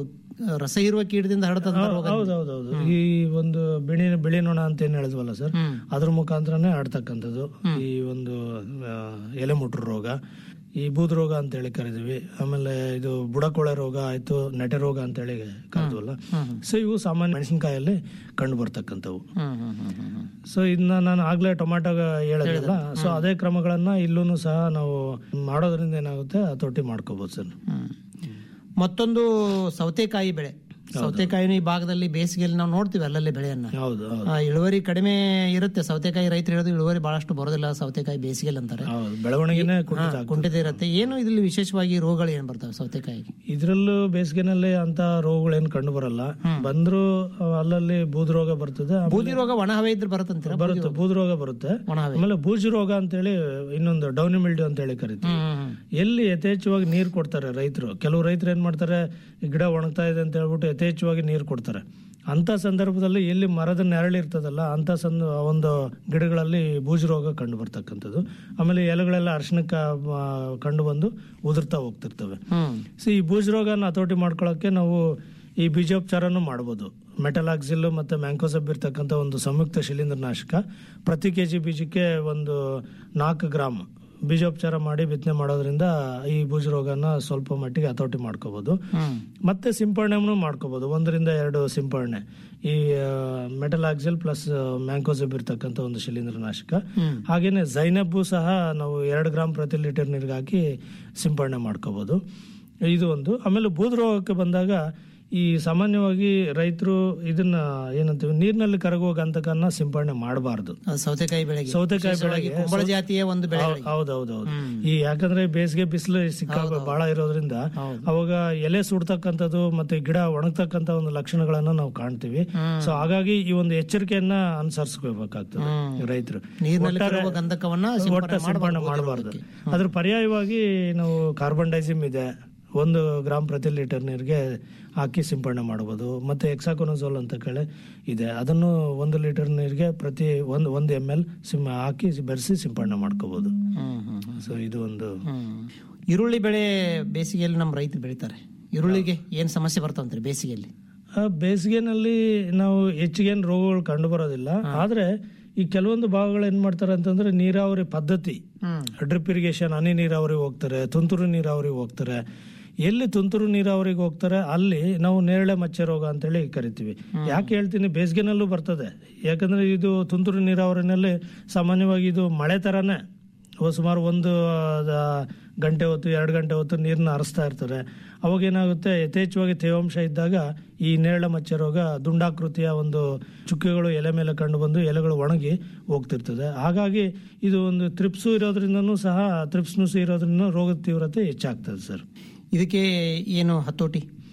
ಆ, ರಸ ಇರುವ ಕೀಟದಿಂದ ಹರಡತಂತ ರೋಗ ಹೌದೌದೌದು ಈ ಒಂದು ಬಿಳಿ ಬಿಳಿ ನೊಣ ಅಂತ ಏನ್ ಹೇಳಿದ್ವಲ್ಲ ಸರ್ ಅದ್ರ ಮುಖಾಂತರನೇ ಆಡ್ತಕ್ಕಂಥದ್ದು ಈ ಒಂದು ಆ, ಎಲೆ ಮುಟ್ರು ರೋಗ ಈ ಬೂದ್ ರೋಗ ಅಂತ ಹೇಳಿ ಕರಿತೀವಿ ಆಮೇಲೆ ಇದು ಬುಡಕೊಳೆ ರೋಗ ಆಯ್ತು ನೆಟೆ ರೋಗ ಅಂತ ಹೇಳಿ ಕರಿದ್ವಲ್ಲ ಸೊ ಇವು ಸಾಮಾನ್ಯ ಮೆಣಸಿನಕಾಯಲ್ಲಿ ಕಂಡು ಬರ್ತಕ್ಕಂಥವು ಹ್ಮ್ ಹ್ಮ್ ಹ್ಮ್ ಹ್ಮ್ ಹ್ಮ್. ಸೊ ಇದನ್ನ ನಾನು ಆಗ್ಲೇ ಟೊಮ್ಯಾಟೊ ಹೇಳಿದ್ರಲ್ಲ ಸೊ ಅದೇ ಕ್ರಮಗಳನ್ನ ಇಲ್ಲೂ ಸಹ ನಾವು ಮಾಡೋದ್ರಿಂದ ಏನಾಗುತ್ತೆ ಹತೋಟಿ ಮಾಡ್ಕೋಬಹುದು ಸರ್ ಹ್ಮ್. ಮತ್ತೊಂದು ಸೌತೆಕಾಯಿ ಬೆಳೆ ಸೌತೆಕಾಯಿನ ಈ ಭಾಗದಲ್ಲಿ ಬೇಸಿಗೆಯಲ್ಲಿ ನಾವು ನೋಡ್ತೀವಿ ಅಲ್ಲಲ್ಲಿ ಬೆಳೆಯನ್ನ ಹೌದು ಹೌದು ಆ, ಇಳುವರಿ ಕಡಿಮೆ ಇರುತ್ತೆ ಸೌತೆಕಾಯಿ ರೈತರು ಹೇಳೋದು ಇಳುವರಿ ಬಹಳಷ್ಟು ಬರೋದಿಲ್ಲ ಸೌತೆಕಾಯಿ ಬೇಸಿಗೆಯಲ್ಲಿ ಅಂತಾರೆ ಹೌದು ಬೆಳವಣಿಗೆನೆ ಕುಂಠಿತ ಆಗ್ತದೆ. ಕುಂಠಿತ ಇರುತ್ತೆ ಏನು ಇದ್ರಲ್ಲಿ ವಿಶೇಷವಾಗಿ ರೋಗಗಳು ಏನ್ ಬರ್ತವೆ ಸೌತೆಕಾಯಿಗೆ ಇದ್ರಲ್ಲೂ ಬೇಸಿಗೆನಲ್ಲಿ ಅಂತ ರೋಗಗಳೇನು ಕಂಡು ಬರಲ್ಲ ಬಂದ್ರು ಅಹ್, ಅಲ್ಲಲ್ಲಿ ಬೂದ್ ರೋಗ ಬರ್ತದೆ ಆಮೇಲೆ ಬೂದಿ ರೋಗ ಒಣ ಹವೆ ಇದ್ರೆ ಬರುತ್ತಂತೀರ ಬರುತ್ತೆ ಬೂದ್ ರೋಗ ಬರುತ್ತೆ ಒಣ ಹವೆ ಆಮೇಲೆ ಬೂಜು ರೋಗ ಅಂತೇಳಿ ಇನ್ನೊಂದು ಡೌನಿ ಮಿಲ್ಡ್ಯೂ ಅಂತ ಹೇಳಿ ಕರಿತೀವಿ ಹ್ಮ್ ಎಲ್ಲಿ ಯಥೇಚ್ಛವಾಗಿ ನೀರು ಕೊಡ್ತಾರೆ ರೈತರು ಕೆಲವು ರೈತರು ಏನ್ ಮಾಡ್ತಾರೆ ಈ ಗಿಡ ಒಣಗ್ತಾ ಇದೆ ಅಂತ ಹೇಳ್ಬಿಟ್ಟು ಯಥೇಚ್ಛವಾಗಿ ನೀರು ಕೊಡ್ತಾರೆ ಅಂತ ಸಂದರ್ಭದಲ್ಲಿ ಎಲ್ಲಿ ಮರದ ನೆರಳು ಇರ್ತದಲ್ಲ ಅಂತ ಸಂದ ಒಂದು ಗಿಡಗಳಲ್ಲಿ ಬೂಜು ರೋಗ ಕಂಡು ಬರ್ತಕ್ಕಂಥದ್ದು ಆಮೇಲೆ ಎಲೆಗಳೆಲ್ಲ ಅರ್ಶನಕ್ಕೆ ಆ, ಕಂಡು ಬಂದು ಉದುರ್ತಾ ಹೋಗ್ತಿರ್ತವೆ ಹ್ಮ್ ಸೊ ಈ ಬೂಜು ರೋಗನ ಹತೋಟಿ ಮಾಡ್ಕೊಳ್ಳೋಕೆ ನಾವು ಈ ಬೀಜೋಪಚಾರನೂ ಮಾಡ್ಬೋದು ಮೆಟಲಾಕ್ಸಿಲ್ ಮತ್ತೆ ಮ್ಯಾಂಕೋಸಬ್ ಇರ್ತಕ್ಕಂಥ ಒಂದು ಸಂಯುಕ್ತ ಶಿಲೀಂಧ್ರನಾಶಕ ಪ್ರತಿ ಕೆ ಜಿ ಬೀಜಕ್ಕೆ ಒಂದು ನಾಲ್ಕು ಗ್ರಾಮ್ ಬೀಜೋಪಚಾರ ಮಾಡಿ ಬಿತ್ತನೆ ಮಾಡೋದ್ರಿಂದ ಈ ಬೂಜು ರೋಗನ ಸ್ವಲ್ಪ ಮಟ್ಟಿಗೆ ಹತೋಟಿ ಮಾಡ್ಕೋಬಹುದು ಹ್ಮ್ ಮತ್ತೆ ಸಿಂಪರಣೆನೂ ಮಾಡ್ಕೋಬಹುದು ಒಂದರಿಂದ ಎರಡು ಸಿಂಪರಣೆ ಈ ಮೆಟಲಾಕ್ಸಿಲ್ ಪ್ಲಸ್ ಮ್ಯಾಂಕೋಸಬ್ ಇರ್ತಕ್ಕಂಥ ಒಂದು ಶಿಲೀಂಧ್ರನಾಶಕ ಹಾಗೇನೆ ಜೈನಬ್ಬು ಸಹ ನಾವು ಎರಡು ಗ್ರಾಮ್ ಪ್ರತಿ ಲೀಟರ್ ನೀರಿಗೆ ಹಾಕಿ ಸಿಂಪರಣೆ ಮಾಡ್ಕೋಬಹುದು ಇದು ಒಂದು ಆಮೇಲೆ ಬೂದ್ ರೋಗಕ್ಕೆ ಬಂದಾಗ ಈ ಸಾಮಾನ್ಯವಾಗಿ ರೈತರು ಇದನ್ನ ಏನಂತೀವಿ ನೀರಿನಲ್ಲಿ ಕರಗುವ ಗಂಧಕನ್ನ ಸಿಂಪರಣೆ ಮಾಡಬಾರ್ದು ಅದು ಸೌತೆಕಾಯಿ ಬೆಳೆಗೆ ಸೌತೆಕಾಯಿ ವಿಶೇಷವಾಗಿ ಬೆಳೆಗೆ ಕುಂಬಳ ಜಾತಿಯ ಒಂದು ಬೆಳೆ ಹೌದೌದೌದು ಈ ಯಾಕಂದ್ರೆ ಬೇಸಿಗೆ ಬಿಸಿಲು ಸಿಕ್ಕ ಬಹಳ ಇರೋದ್ರಿಂದ ಅವಾಗ ಎಲೆ ಸುಡ್ತಕ್ಕಂಥದ್ದು ಮತ್ತೆ ಗಿಡ ಒಣಗ್ತಕ್ಕಂಥ ಒಂದು ಲಕ್ಷಣಗಳನ್ನ ನಾವು ಕಾಣ್ತೀವಿ ಸೊ ಹಾಗಾಗಿ ಈ ಒಂದು ಎಚ್ಚರಿಕೆಯನ್ನ ಅನುಸರಿಸಬೇಕಾಗ್ತದೆ ರೈತರು ನೀರಿನಲ್ಲಿ ಕರಗುವ ಗಂಧಕವನ್ನ ಒಟ್ಟ ಸಿಂಪಡಣೆ ಮಾಡಬಾರ್ದು ಅದ್ರ ಪರ್ಯಾಯವಾಗಿ ನಾವು ಕಾರ್ಬನ್ ಡೈಸಿಮ್ ಇದೆ ಒಂದು ಗ್ರಾಮ್ ಪ್ರತಿ ಲೀಟರ್ ನೀರಿಗೆ ಹಾಕಿ ಸಿಂಪಡಣೆ ಮಾಡಬಹುದು ಮತ್ತೆ ಎಕ್ಸಾಕೊನೋಸೋಲ್ ಅಂತ ಕೇಳಿ ಇದೆ ಅದನ್ನು ಒಂದು ಲೀಟರ್ ನೀರಿಗೆ ಪ್ರತಿ ಒಂದು ಒಂದು ಎಮ್ ಎಲ್ ಸಿಮ್ ಹಾಕಿ ಬೆರೆಸಿ ಸಿಂಪಡಣೆ ಮಾಡ್ಕೋಬಹುದು ಹ್ಮ್ ಹ್ಮ್ ಹ್ಮ್. ಸೊ ಇದು ಒಂದು ಹ್ಮ್. ಈರುಳ್ಳಿ ಬೆಳೆ ಬೇಸಿಗೆಯಲ್ಲಿ ನಮ್ಮ ರೈತರು ಬೆಳಿತಾರೆ ಈರುಳ್ಳಿಗೆ ಏನ್ ಸಮಸ್ಯೆ ಬರ್ತಾವಂತ್ರಿ ಬೇಸಿಗೆಯಲ್ಲಿ ಆ, ಬೇಸಿಗೆನಲ್ಲಿ ನಾವು ಹೆಚ್ಚಿಗೇನು ರೋಗಗಳು ಕಂಡು ಬರೋದಿಲ್ಲ ಆದ್ರೆ ಈ ಕೆಲವೊಂದು ಭಾಗಗಳು ಏನ್ ಮಾಡ್ತಾರೆ ಅಂತಂದ್ರೆ ನೀರಾವರಿ ಪದ್ಧತಿ ಡ್ರಿಪ್ ಇರಿಗೇಷನ್ ಹನಿ ನೀರಾವರಿಗೆ ಹೋಗ್ತಾರೆ ತುಂತುರು ನೀರಾವರಿಗೆ ಹೋಗ್ತಾರೆ ಎಲ್ಲಿ ತುಂತುರು ನೀರಾವರಿಗೆ ಹೋಗ್ತಾರೆ ಅಲ್ಲಿ ನಾವು ನೇರಳೆ ಮಚ್ಚೆ ರೋಗ ಅಂತೇಳಿ ಕರಿತೀವಿ ಯಾಕೆ ಹೇಳ್ತೀನಿ ಬೇಸಿಗೆನಲ್ಲೂ ಬರ್ತದೆ ಯಾಕಂದ್ರೆ ಇದು ತುಂತುರು ನೀರಾವರಿನಲ್ಲಿ ಸಾಮಾನ್ಯವಾಗಿ ಇದು ಮಳೆ ತರನೇ ಅವು ಸುಮಾರು ಒಂದು ಆ, ಗಂಟೆ ಹೊತ್ತು ಎರಡು ಗಂಟೆ ಹೊತ್ತು ನೀರನ್ನ ಹರಿಸ್ತಾ ಇರ್ತಾರೆ ಅವಾಗ ಏನಾಗುತ್ತೆ ಯಥೇಚ್ಛವಾಗಿ ತೇವಾಂಶ ಇದ್ದಾಗ ಈ ನೇರಳೆ ಮಚ್ಚೆ ರೋಗ ದುಂಡಾಕೃತಿಯ ಒಂದು ಚುಕ್ಕೆಗಳು ಎಲೆ ಮೇಲೆ ಕಂಡು ಬಂದು ಎಲೆಗಳು ಒಣಗಿ ಹೋಗ್ತಿರ್ತದೆ ಹಾಗಾಗಿ ಇದು ಒಂದು ತ್ರಿಪ್ಸು ಇರೋದ್ರಿಂದನೂ ಸಹ ತ್ರಿಪ್ಸ್ ನುಸಿ ಇರೋದ್ರಿಂದ ರೋಗದ ತೀವ್ರತೆ ಹೆಚ್ಚಾಗ್ತದೆ ಸರ್ ಇದಕ್ಕೆ ಏನು ಹತೋಟಿ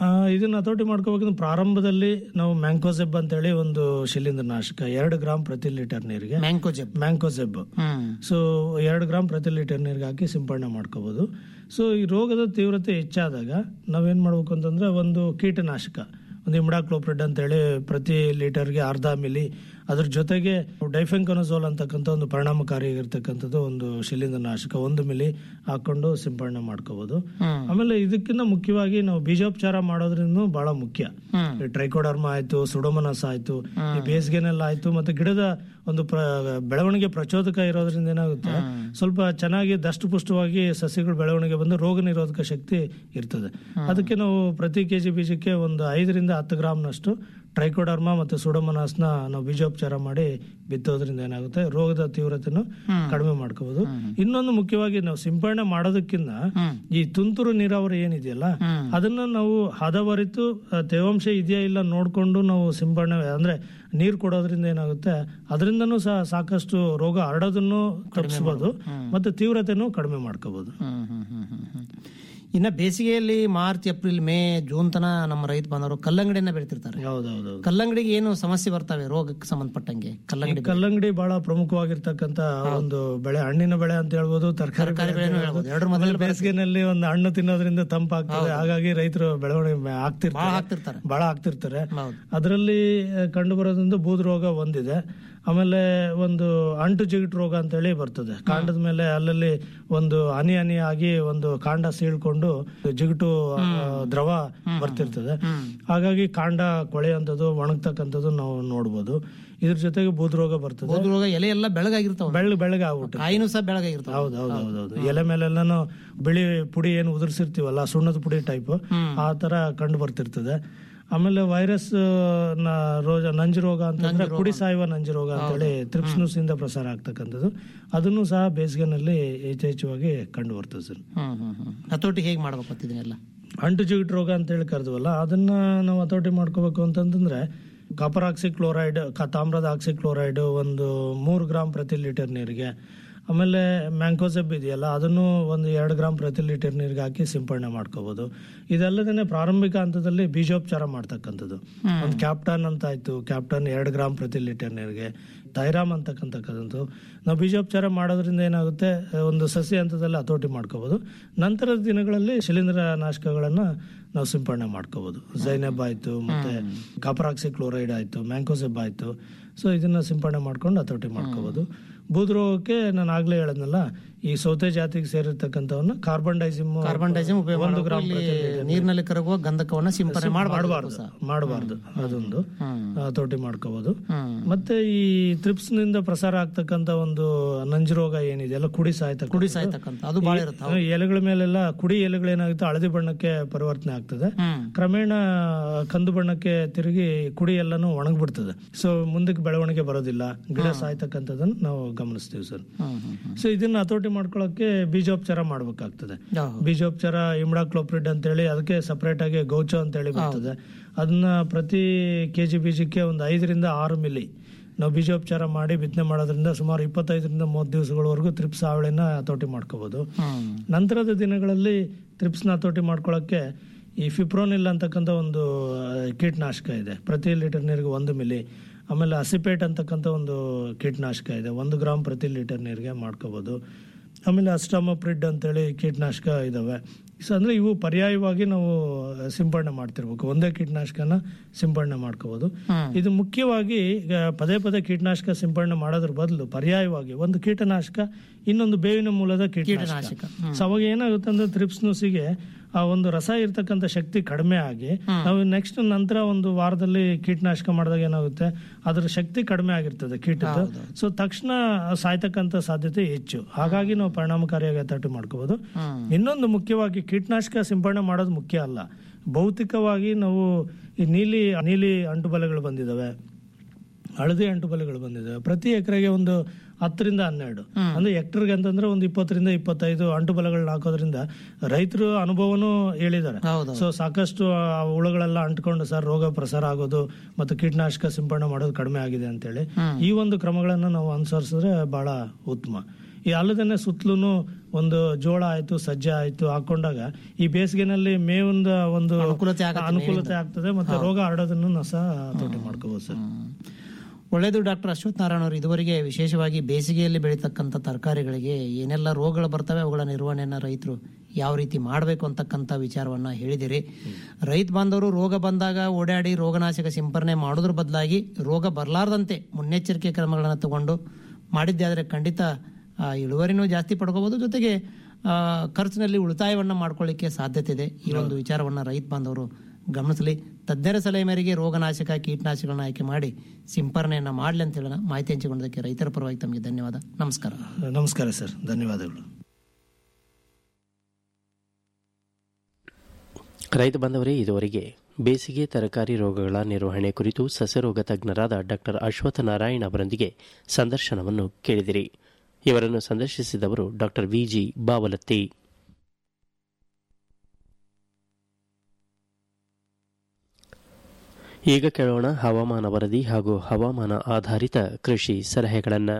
ಆ, ಇದನ್ನ ಹತೋಟಿ ಮಾಡ್ಕೋಬೇಕಂದ್ರೆ ಪ್ರಾರಂಭದಲ್ಲಿ ನಾವು ಮ್ಯಾಂಕೋಸೆಬ್ ಅಂತೇಳಿ ಒಂದು ಶಿಲೀಂಧ್ರ ನಾಶಕ ಎರಡು ಗ್ರಾಮ್ ಪ್ರತಿ ಲೀಟರ್ ನೀರಿಗೆ ಮ್ಯಾಂಕೋಜೆಬ್ ಮ್ಯಾಂಕೋಸೆಬ್ ಹ್ಮ್ ಸೊ ಎರಡು ಗ್ರಾಮ್ ಪ್ರತಿ ಲೀಟರ್ ನೀರಿಗೆ ಹಾಕಿ ಸಿಂಪಡಣೆ ಮಾಡ್ಕೋಬಹುದು ಸೊ ಈ ರೋಗದ ತೀವ್ರತೆ ಹೆಚ್ಚಾದಾಗ ನಾವೇನ್ ಮಾಡ್ಬೇಕು ಅಂತಂದ್ರೆ ಒಂದು ಕೀಟನಾಶಕ ಒಂದು ಇಮ್ಡಾಕ್ಲೋಪ್ರಿಡ್ ಅಂತೇಳಿ ಪ್ರತಿ ಲೀಟರ್ಗೆ ಅರ್ಧ ಮಿಲಿ ಅದ್ರ ಜೊತೆಗೆ ಡೈಫೆಂಕೊನಜೋಲ್ ಅಂತಕ್ಕಂಥ ಒಂದು ಪರಿಣಾಮಕಾರಿಯಾಗಿರ್ತಕ್ಕಂಥದ್ದು ಒಂದು ಶಿಲೀಂಧ್ರ ನಾಶಕ ಒಂದು ಮಿಲಿ ಹಾಕೊಂಡು ಸಿಂಪಡಣೆ ಮಾಡ್ಕೋಬಹುದು ಆಮೇಲೆ ಇದಕ್ಕಿಂತ ಮುಖ್ಯವಾಗಿ ನಾವು ಬೀಜೋಪಚಾರ ಮಾಡೋದ್ರಿಂದ ಬಹಳ ಮುಖ್ಯ ಈ ಟ್ರೈಕೋಡರ್ಮ ಆಯ್ತು ಸುಡೋಮನಸ್ ಆಯ್ತು ಈ ಬೇಸಿಗೆನೆಲ್ಲ ಆಯ್ತು ಮತ್ತೆ ಗಿಡದ ಒಂದು ಪ್ರ ಬೆಳವಣಿಗೆ ಪ್ರಚೋದಕ ಇರೋದ್ರಿಂದ ಏನಾಗುತ್ತೆ ಸ್ವಲ್ಪ ಚೆನ್ನಾಗಿ ದಷ್ಟಪುಷ್ಟವಾಗಿ ಸಸ್ಯಗಳು ಬೆಳವಣಿಗೆ ಬಂದು ರೋಗ ನಿರೋಧಕ ಶಕ್ತಿ ಇರ್ತದೆ ಅದಕ್ಕೆ ನಾವು ಪ್ರತಿ ಕೆಜಿ ಬೀಜಕ್ಕೆ ಒಂದು ಐದರಿಂದ ಹತ್ತು ಗ್ರಾಮ್ನಷ್ಟು ಟ್ರೈಕೋಡರ್ಮ ಮತ್ತು ಸುಡೋಮನಾಸ್ನ ನಾವು ಬೀಜೋಪಚಾರ ಮಾಡಿ ಬಿತ್ತೋದ್ರಿಂದ ಏನಾಗುತ್ತೆ ರೋಗದ ತೀವ್ರತೆಯನ್ನು ಕಡಿಮೆ ಮಾಡ್ಕೋಬಹುದು ಇನ್ನೊಂದು ಮುಖ್ಯವಾಗಿ ನಾವು ಸಿಂಪಡಣೆ ಮಾಡೋದಕ್ಕಿಂತ ಈ ತುಂತುರು ನೀರಾವರಿ ಏನಿದೆಯಲ್ಲ ಅದನ್ನ ನಾವು ಹದವರಿತು ಆ, ತೇವಾಂಶ ಇದೆಯಾ ಇಲ್ಲ ನೋಡ್ಕೊಂಡು ನಾವು ಸಿಂಪಡಣೆ ಅಂದ್ರೆ ನೀರು ಕೊಡೋದ್ರಿಂದ ಏನಾಗುತ್ತೆ ಅದರಿಂದನೂ ಸಹ ಸಾಕಷ್ಟು ರೋಗ ಹರಡೋದನ್ನು ತಪ್ಪಿಸಬಹುದು ಮತ್ತೆ ತೀವ್ರತೆನೂ ಕಡಿಮೆ ಮಾಡ್ಕೋಬಹುದು ಹ್ಮ್, ಹ್ಮ್, ಹ್ಮ್, ಹ್ಮ್, ಹ್ಮ್. ಇನ್ನ ಬೇಸಿಗೆಯಲ್ಲಿ ಮಾರ್ಚ್ ಏಪ್ರಿಲ್ ಮೇ ಜೂನ್ ತನ ನಮ್ಮ ರೈತ ಬಾಂಧವರು ಕಲ್ಲಂಗಡಿಯನ್ನ ಬೆಳಿತಿರ್ತಾರೆ ಹೌದೌದು ಕಲ್ಲಂಗಡಿಗೆ ಏನು ಸಮಸ್ಯೆ ಬರ್ತವೆ ರೋಗಕ್ಕೆ ಸಂಬಂಧಪಟ್ಟಂಗೆ ಕಲ್ಲಂಗಡಿ ಕಲ್ಲಂಗಡಿ ಬಹಳ ಪ್ರಮುಖವಾಗಿರ್ತಕ್ಕಂತ ಒಂದು ಬೆಳೆ ಹಣ್ಣಿನ ಬೆಳೆ ಅಂತ ಹೇಳ್ಬೋದು ತರಕಾರಿ ಬೆಳೆ ಅಂತ ಹೇಳ್ಬೋದು. ಎರಡರ ಆಮೇಲೆ ಬೇಸಿಗೆನಲ್ಲಿ ಒಂದು ಹಣ್ಣು ತಿನ್ನೋದ್ರಿಂದ ತಂಪಾಗ್ತದೆ ಹಾಗಾಗಿ ರೈತರು ಬೆಳವಣಿಗೆ ಆಗ್ತಿರ್ತಾರೆ ಹಾಕ್ತಿರ್ತಾರೆ ಬಹಳ ಆಗ್ತಿರ್ತಾರೆ ಹೌದು. ಅದರಲ್ಲಿ ಕಂಡು ಬರೋದ್ರಿಂದ ಬೂದ್ ರೋಗ ಒಂದಿದೆ ಆಮೇಲೆ ಒಂದು ಅಂಟು ಜಿಗಿಟ್ ರೋಗ ಅಂತೇಳಿ ಬರ್ತದೆ ಕಾಂಡದ ಮೇಲೆ ಅಲ್ಲಲ್ಲಿ ಒಂದು ಹನಿ ಹನಿ ಆಗಿ ಒಂದು ಕಾಂಡ ಸೀಳ್ಕೊಂಡು ಜಿಗುಟು ಆ, ದ್ರವ ಬರ್ತಿರ್ತದೆ ಹಾಗಾಗಿ ಕಾಂಡ ಕೊಳೆಯಂಥದ್ದು ಒಣಗ್ತಕ್ಕಂಥದ್ದು ನಾವು ನೋಡ್ಬೋದು ಇದ್ರ ಜೊತೆಗೆ ಬೂದ್ ರೋಗ ಬರ್ತದೆ ಬೂದು ರೋಗ ಎಲೆ ಎಲ್ಲ ಬೆಳಗಾಗಿರ್ತಾವ ಬೆಳ್ಳಗ್ ಬೆಳ್ಳಗೆ ಆಗ್ಬಿಟ್ಟು ಕಾಯಿನೂ ಸಹ ಬೆಳಗಾಗಿರ್ತಾವ ಹೌದು ಹೌದು ಹೌದು ಹೌದು ಎಲೆ ಮೇಲೆಲ್ಲಾನು ಬಿಳಿ ಪುಡಿ ಏನು ಉದುರಿಸಿರ್ತೀವಲ್ಲ ಸುಣ್ಣದ ಪುಡಿ ಟೈಪ್ ಆ ತರ ಕಂಡು ಬರ್ತಿರ್ತದೆ ಆಮೇಲೆ ವೈರಸ್ ನ ರೋಗ ನಂಜು ರೋಗ ಅಂತಂದ್ರೆ ಕುಡಿ ಸಾಯುವ ನಂಜು ರೋಗ ಅಂತೇಳಿ ತ್ರಿಪ್ಸ್ನುಸ್ ಇಂದ ಪ್ರಸಾರ ಆಗ್ತಕ್ಕಂಥದ್ದು ಅದನ್ನು ಸಹ ಬೇಸಿಗೆನಲ್ಲಿ ಯಥೇಚ್ಛವಾಗಿ ಕಂಡು ಬರ್ತದೆ ಸರ್ ಹ್ಮ್ ಹ್ಮ್ ಹ್ಮ್ ಹತೋಟಿ ಹೇಗ್ ಮಾಡ್ಬೇಕು ಅಂತ ಇದನ್ನೆಲ್ಲ ಅಂಟು ಜಿಗಿಟ್ ರೋಗ ಅಂತ ಹೇಳಿ ಕರೆದ್ವಲ್ಲ ಅದನ್ನ ನಾವು ಹತೋಟಿ ಮಾಡ್ಕೋಬೇಕು ಅಂತಂತಂದ್ರೆ ಕಾಪರ್ ಆಕ್ಸಿ ಕ್ಲೋರೈಡ್ ಕ- ತಾಮ್ರದ ಆಕ್ಸಿ ಕ್ಲೋರೈಡ್ ಒಂದು ಮೂರು ಗ್ರಾಮ್ ಪ್ರತಿ ಲೀಟರ್ ನೀರಿಗೆ ಆಮೇಲೆ ಮ್ಯಾಂಕೋಸೆಬ್ ಇದೆಯಲ್ಲ ಅದನ್ನು ಒಂದು ಎರಡು ಗ್ರಾಮ್ ಪ್ರತಿ ಲೀಟರ್ ನೀರಿಗೆ ಹಾಕಿ ಸಿಂಪಡಣೆ ಮಾಡ್ಕೋಬಹುದು ಇದಲ್ಲದೇ ಪ್ರಾರಂಭಿಕ ಹಂತದಲ್ಲಿ ಬೀಜೋಪಚಾರ ಮಾಡ್ತಕ್ಕಂಥದ್ದು ಒಂದು ಕ್ಯಾಪ್ಟನ್ ಅಂತ ಆಯ್ತು ಕ್ಯಾಪ್ಟನ್ ಎರಡು ಗ್ರಾಮ್ ಪ್ರತಿ ಲೀಟರ್ ನೀರಿಗೆ ಥೈರಾಮ್ ಅಂತಕ್ಕಂಥದ್ದು ನಾವು ಬೀಜೋಪಚಾರ ಮಾಡೋದ್ರಿಂದ ಏನಾಗುತ್ತೆ ಒಂದು ಸಸಿ ಹಂತದಲ್ಲಿ ಹತೋಟಿ ಮಾಡ್ಕೋಬಹುದು ನಂತರದ ದಿನಗಳಲ್ಲಿ ಶಿಲೀಂಧ್ರ ನಾಶಕಗಳನ್ನ ನಾವು ಸಿಂಪಡಣೆ ಮಾಡ್ಕೋಬಹುದು ಜೈನೆಬ್ ಆಯ್ತು ಮತ್ತೆ ಕಾಪರಾಕ್ಸಿ ಕ್ಲೋರೈಡ್ ಆಯ್ತು ಮ್ಯಾಂಕೋಸೆಬ್ ಆಯ್ತು ಸೊ ಇದನ್ನ ಸಿಂಪಡಣೆ ಮಾಡ್ಕೊಂಡು ಹತೋಟಿ ಮಾಡ್ಕೋಬಹುದು ಬೂದ್ ರೋಗಕ್ಕೆ ನಾನು ಆಗ್ಲೇ ಹೇಳದ್ನಲ್ಲ ಈ ಸೌತೆ ಜಾತಿಗೆ ಸೇರಿರ್ತಕ್ಕಂಥವನ್ನ ಕಾರ್ಬನ್ ಡೈಸಿಮ್ ಕಾರ್ಬನ್ ಡೈಸಿಮ್ ಉಪಯೋಗ ಒಂದು ಗ್ರಾಮ್ ಮಾಡ್ಬೇಕು. ಇಲ್ಲಿ ನೀರಿನಲ್ಲಿ ಕರಗುವ ಗಂಧಕವನ್ನ ಸಿಂಪಡಣೆ ಮಾಡಬಾರ್ದು ಮಾಡಬಾರ್ದು ಮಾಡಬಾರ್ದು ಅದೊಂದು ಹತೋಟಿ ಮಾಡ್ಕೋಬಹುದು ಮತ್ತೆ ಈ ತ್ರಿಪ್ಸ್ ನಿಂದ ಪ್ರಸಾರ ಆಗ್ತಕ್ಕಂತ ಒಂದು ನಂಜು ರೋಗ ಏನಿದೆಯಲ್ಲ ಕುಡಿ ಸಾಯ್ತಕ್ಕ ಕುಡಿ ಸಾಯ್ತಕ್ಕಂತ ಅದು ಬಾಳ ಇರುತ್ತೆ ಈ ಎಲೆಗಳ ಮೇಲೆಲ್ಲ ಕುಡಿ ಎಲೆಗಳೇನಾಗುತ್ತೆ ಹಳದಿ ಬಣ್ಣಕ್ಕೆ ಪರಿವರ್ತನೆ ಆಗ್ತದೆ ಕ್ರಮೇಣ ಕಂದು ಬಣ್ಣಕ್ಕೆ ತಿರುಗಿ ಕುಡಿ ಎಲ್ಲಾನು ಒಣಗ್ಬಿಡ್ತದೆ ಸೊ ಮುಂದಕ್ಕೆ ಬೆಳವಣಿಗೆ ಬರೋದಿಲ್ಲ ಗಿಡ ಸಾಯ್ತಕ್ಕಂಥದ್ದನ್ನ ನಾವು ಗಮನಿಸ್ತೀವಿ ಸರ್ ಸೊ ಇದನ್ನ ಹತೋಟಿ ಮಾಡ್ಕೊಳ್ಳೋಕೆ ಬೀಜೋಪಚಾರ ಮಾಡ್ಬೇಕಾಗ್ತದೆ ಹೌದು. ಬೀಜೋಪಚಾರ ಇಮ್ಡಾಕ್ಲೋಪ್ರಿಡ್ ಅಂತೇಳಿ ಅದಕ್ಕೆ ಸಪರೇಟ್ ಆಗಿ ಗೌಚ ಅಂತೇಳಿ ಬರ್ತದೆ ಅದನ್ನ ಪ್ರತಿ ಕೆಜಿ ಬೀಜಕ್ಕೆ ಒಂದು ಐದರಿಂದ ಆರು ಮಿಲಿ ನಾವು ಬೀಜೋಪಚಾರ ಮಾಡಿ ಬಿತ್ತನೆ ಮಾಡೋದ್ರಿಂದ ಸುಮಾರು ಇಪ್ಪತ್ತೈದರಿಂದ ಮೂವತ್ತು ದಿವಸಗಳವರೆಗೂ ತ್ರಿಪ್ಸ್ ಹಾವಳಿನ ಹತೋಟಿ ಮಾಡ್ಕೋಬಹುದು ನಂತರದ ದಿನಗಳಲ್ಲಿ ತ್ರಿಪ್ಸ್ನ ಹತೋಟಿ ಮಾಡ್ಕೊಳ್ಳೋಕ್ಕೆ ಈ ಫಿಪ್ರೋನಿಲ್ ಅಂತಕ್ಕಂಥ ಒಂದು ಆ, ಕೀಟನಾಶಕ ಇದೆ ಪ್ರತಿ ಲೀಟರ್ ನೀರಿಗೆ ಒಂದು ಮಿಲಿ ಆಮೇಲೆ ಅಸಿಪೇಟ್ ಅಂತಕ್ಕಂಥ ಒಂದು ಕೀಟನಾಶಕ ಇದೆ ಒಂದು ಗ್ರಾಮ್ ಪ್ರತಿ ಲೀಟರ್ ನೀರಿಗೆ ಮಾಡ್ಕೋಬಹುದು ಆಮೇಲೆ ಅಸ್ಟಾಮೋಪ್ರಿಡ್ ಅಂತೇಳಿ ಕೀಟನಾಶಕ ಇದಾವೆ ಸೊ ಅಂದ್ರೆ ಇವು ಪರ್ಯಾಯವಾಗಿ ನಾವು ಸಿಂಪಡಣೆ ಮಾಡ್ತಿರ್ಬೇಕು ಒಂದೇ ಕೀಟನಾಶಕನ ಸಿಂಪಡಣೆ ಮಾಡ್ಕೋಬಹುದು ಇದು ಮುಖ್ಯವಾಗಿ ಈಗ ಪದೇ ಪದೇ ಕೀಟನಾಶಕ ಸಿಂಪಡಣೆ ಮಾಡೋದ್ರ ಬದಲು ಪರ್ಯಾಯವಾಗಿ ಒಂದು ಕೀಟನಾಶಕ ಇನ್ನೊಂದು ಬೇವಿನ ಮೂಲದ ಕೀಟನಾಶಕ ಸೊ ಅವಾಗ ಏನಾಗುತ್ತೆ ಅಂದ್ರೆ ತ್ರಿಪ್ಸ್ ನುಸಿಗೆ ಆ ಒಂದು ರಸ ಇರ್ತಕ್ಕಂಥ ಶಕ್ತಿ ಕಡಿಮೆ ಆಗಿ ನಾವು ನೆಕ್ಸ್ಟ್ ನಂತರ ಒಂದು ವಾರದಲ್ಲಿ ಕೀಟನಾಶಕ ಮಾಡಿದಾಗ ಏನಾಗುತ್ತೆ ಅದ್ರ ಶಕ್ತಿ ಕಡಿಮೆ ಆಗಿರ್ತದೆ ಕೀಟದ ಸೊ ತಕ್ಷಣ ಸಾಯ್ತಕ್ಕಂಥ ಸಾಧ್ಯತೆ ಹೆಚ್ಚು ಹಾಗಾಗಿ ನಾವು ಪರಿಣಾಮಕಾರಿಯಾಗಿ ಹತೋಟಿ ಮಾಡ್ಕೋಬಹುದು ಇನ್ನೊಂದು ಮುಖ್ಯವಾಗಿ ಕೀಟನಾಶಕ ಸಿಂಪಡಣೆ ಮಾಡೋದು ಮುಖ್ಯ ಅಲ್ಲ ಭೌತಿಕವಾಗಿ ನಾವು ಈ ನೀಲಿ ನೀಲಿ ಅಂಟುಬಲೆಗಳು ಬಂದಿದಾವೆ ಹಳದಿ ಅಂಟುಬಲೆಗಳು ಬಂದಿದೆ ಪ್ರತಿ ಎಕರೆಗೆ ಒಂದು ಹತ್ತರಿಂದ ಹನ್ನೆರಡು ಅಂದ್ರೆ ಹೆಕ್ಟರ್ಗೆ ಅಂತಂದ್ರೆ ಒಂದು ಇಪ್ಪತ್ತರಿಂದ ಇಪ್ಪತ್ತೈದು ಅಂಟುಬಲೆಗಳನ್ನ ಹಾಕೋದ್ರಿಂದ ರೈತರು ಅನುಭವನೂ ಹೇಳಿದ್ದಾರೆ ಹೌದು. ಸೊ ಸಾಕಷ್ಟು ಆ ಹುಳುಗಳೆಲ್ಲ ಅಂಟ್ಕೊಂಡು ಸರ್ ರೋಗ ಪ್ರಸಾರ ಆಗೋದು ಮತ್ತು ಕೀಟನಾಶಕ ಸಿಂಪಡಣೆ ಮಾಡೋದು ಕಡಿಮೆ ಆಗಿದೆ ಅಂತೇಳಿ ಈ ಒಂದು ಕ್ರಮಗಳನ್ನ ನಾವು ಅನುಸರಿಸಿದ್ರೆ ಬಹಳ ಉತ್ತಮ ಈ ಅಲ್ಲದೇ ಸುತ್ತಲೂ ಒಂದು ಜೋಳ ಆಯ್ತು ಸಜ್ಜೆ ಆಯ್ತು ಹಾಕೊಂಡಾಗ ಈ ಬೇಸಿಗೆನಲ್ಲಿ ಮೇವಿಂದ ಒಂದು ಅನುಕೂಲತೆ ಆಗತ್ತೆ ಅನುಕೂಲತೆ ಆಗ್ತದೆ ಮತ್ತೆ ರೋಗ ಹರಡೋದನ್ನು ನಾವು ಸಹ ಹತೋಟಿ ಮಾಡ್ಕೋಬಹುದು ಸರ್ ಒಳ್ಳೆಯದು ಡಾಕ್ಟರ್ ಅಶ್ವಥ್ ನಾರಾಯಣ ಅವರು ಇದುವರೆಗೆ ವಿಶೇಷವಾಗಿ ಬೇಸಿಗೆಯಲ್ಲಿ ಬೆಳೀತಕ್ಕಂಥ ತರಕಾರಿಗಳಿಗೆ ಏನೆಲ್ಲ ರೋಗಗಳು ಬರ್ತವೆ ಅವುಗಳ ನಿರ್ವಹಣೆಯನ್ನು ರೈತರು ಯಾವ ರೀತಿ ಮಾಡಬೇಕು ಅಂತಕ್ಕಂಥ ವಿಚಾರವನ್ನ ಹೇಳಿದಿರಿ ರೈತ ಬಾಂಧವರು ರೋಗ ಬಂದಾಗ ಓಡಾಡಿ ರೋಗನಾಶಕ ಸಿಂಪರಣೆ ಮಾಡೋದ್ರ ಬದಲಾಗಿ ರೋಗ ಬರಲಾರ್ದಂತೆ ಮುನ್ನೆಚ್ಚರಿಕೆ ಕ್ರಮಗಳನ್ನು ತಗೊಂಡು ಮಾಡಿದ್ದೆ ಆದರೆ ಖಂಡಿತ ಆ, ಇಳುವರಿನೂ ಜಾಸ್ತಿ ಪಡ್ಕೋಬಹುದು ಜೊತೆಗೆ ಆ, ಖರ್ಚಿನಲ್ಲಿ ಉಳಿತಾಯವನ್ನ ಮಾಡ್ಕೊಳ್ಳಿಕ್ಕೆ ಸಾಧ್ಯತೆ ಇದೆ ಈ ಒಂದು ವಿಚಾರವನ್ನ ರೈತ ಬಾಂಧವರು ಗಮನಿಸಲಿ ತಜ್ಞರ ಸಲಹೆ ಮೇರೆಗೆ ರೋಗನಾಶಕ ಕೀಟನಾಶಕಗಳನ್ನ ಆಯ್ಕೆ ಮಾಡಿ ಸಿಂಪರಣೆಯನ್ನ ಮಾಡಲಿ ಅಂತ ಹೇಳೋಣ ಮಾಹಿತಿ ಹಂಚಿಕೊಂಡದಕ್ಕೆ ರೈತರ ಪರವಾಗಿ ತಮಗೆ ಧನ್ಯವಾದ ನಮಸ್ಕಾರ ನಮಸ್ಕಾರ ಸರ್ ಧನ್ಯವಾದಗಳು ರೈತ ಬಾಂಧವರೇ ಇದುವರೆಗೆ ಬೇಸಿಗೆ ತರಕಾರಿ ರೋಗಗಳ ನಿರ್ವಹಣೆ ಕುರಿತು ಸಸ್ಯರೋಗ ತಜ್ಞರಾದ ಡಾಕ್ಟರ್ ಅಶ್ವಥ ನಾರಾಯಣ ಅವರೊಂದಿಗೆ ಸಂದರ್ಶನವನ್ನು ಕೇಳಿದಿರಿ ಇವರನ್ನು ಸಂದರ್ಶಿಸಿದವರು ಡಾಕ್ಟರ್ ವಿಜಿ ಬಾವಲತ್ತಿ ಈಗ ಕೇಳೋಣ ಹವಾಮಾನ ವರದಿ ಹಾಗೂ ಹವಾಮಾನ ಆಧಾರಿತ ಕೃಷಿ ಸಲಹೆಗಳನ್ನು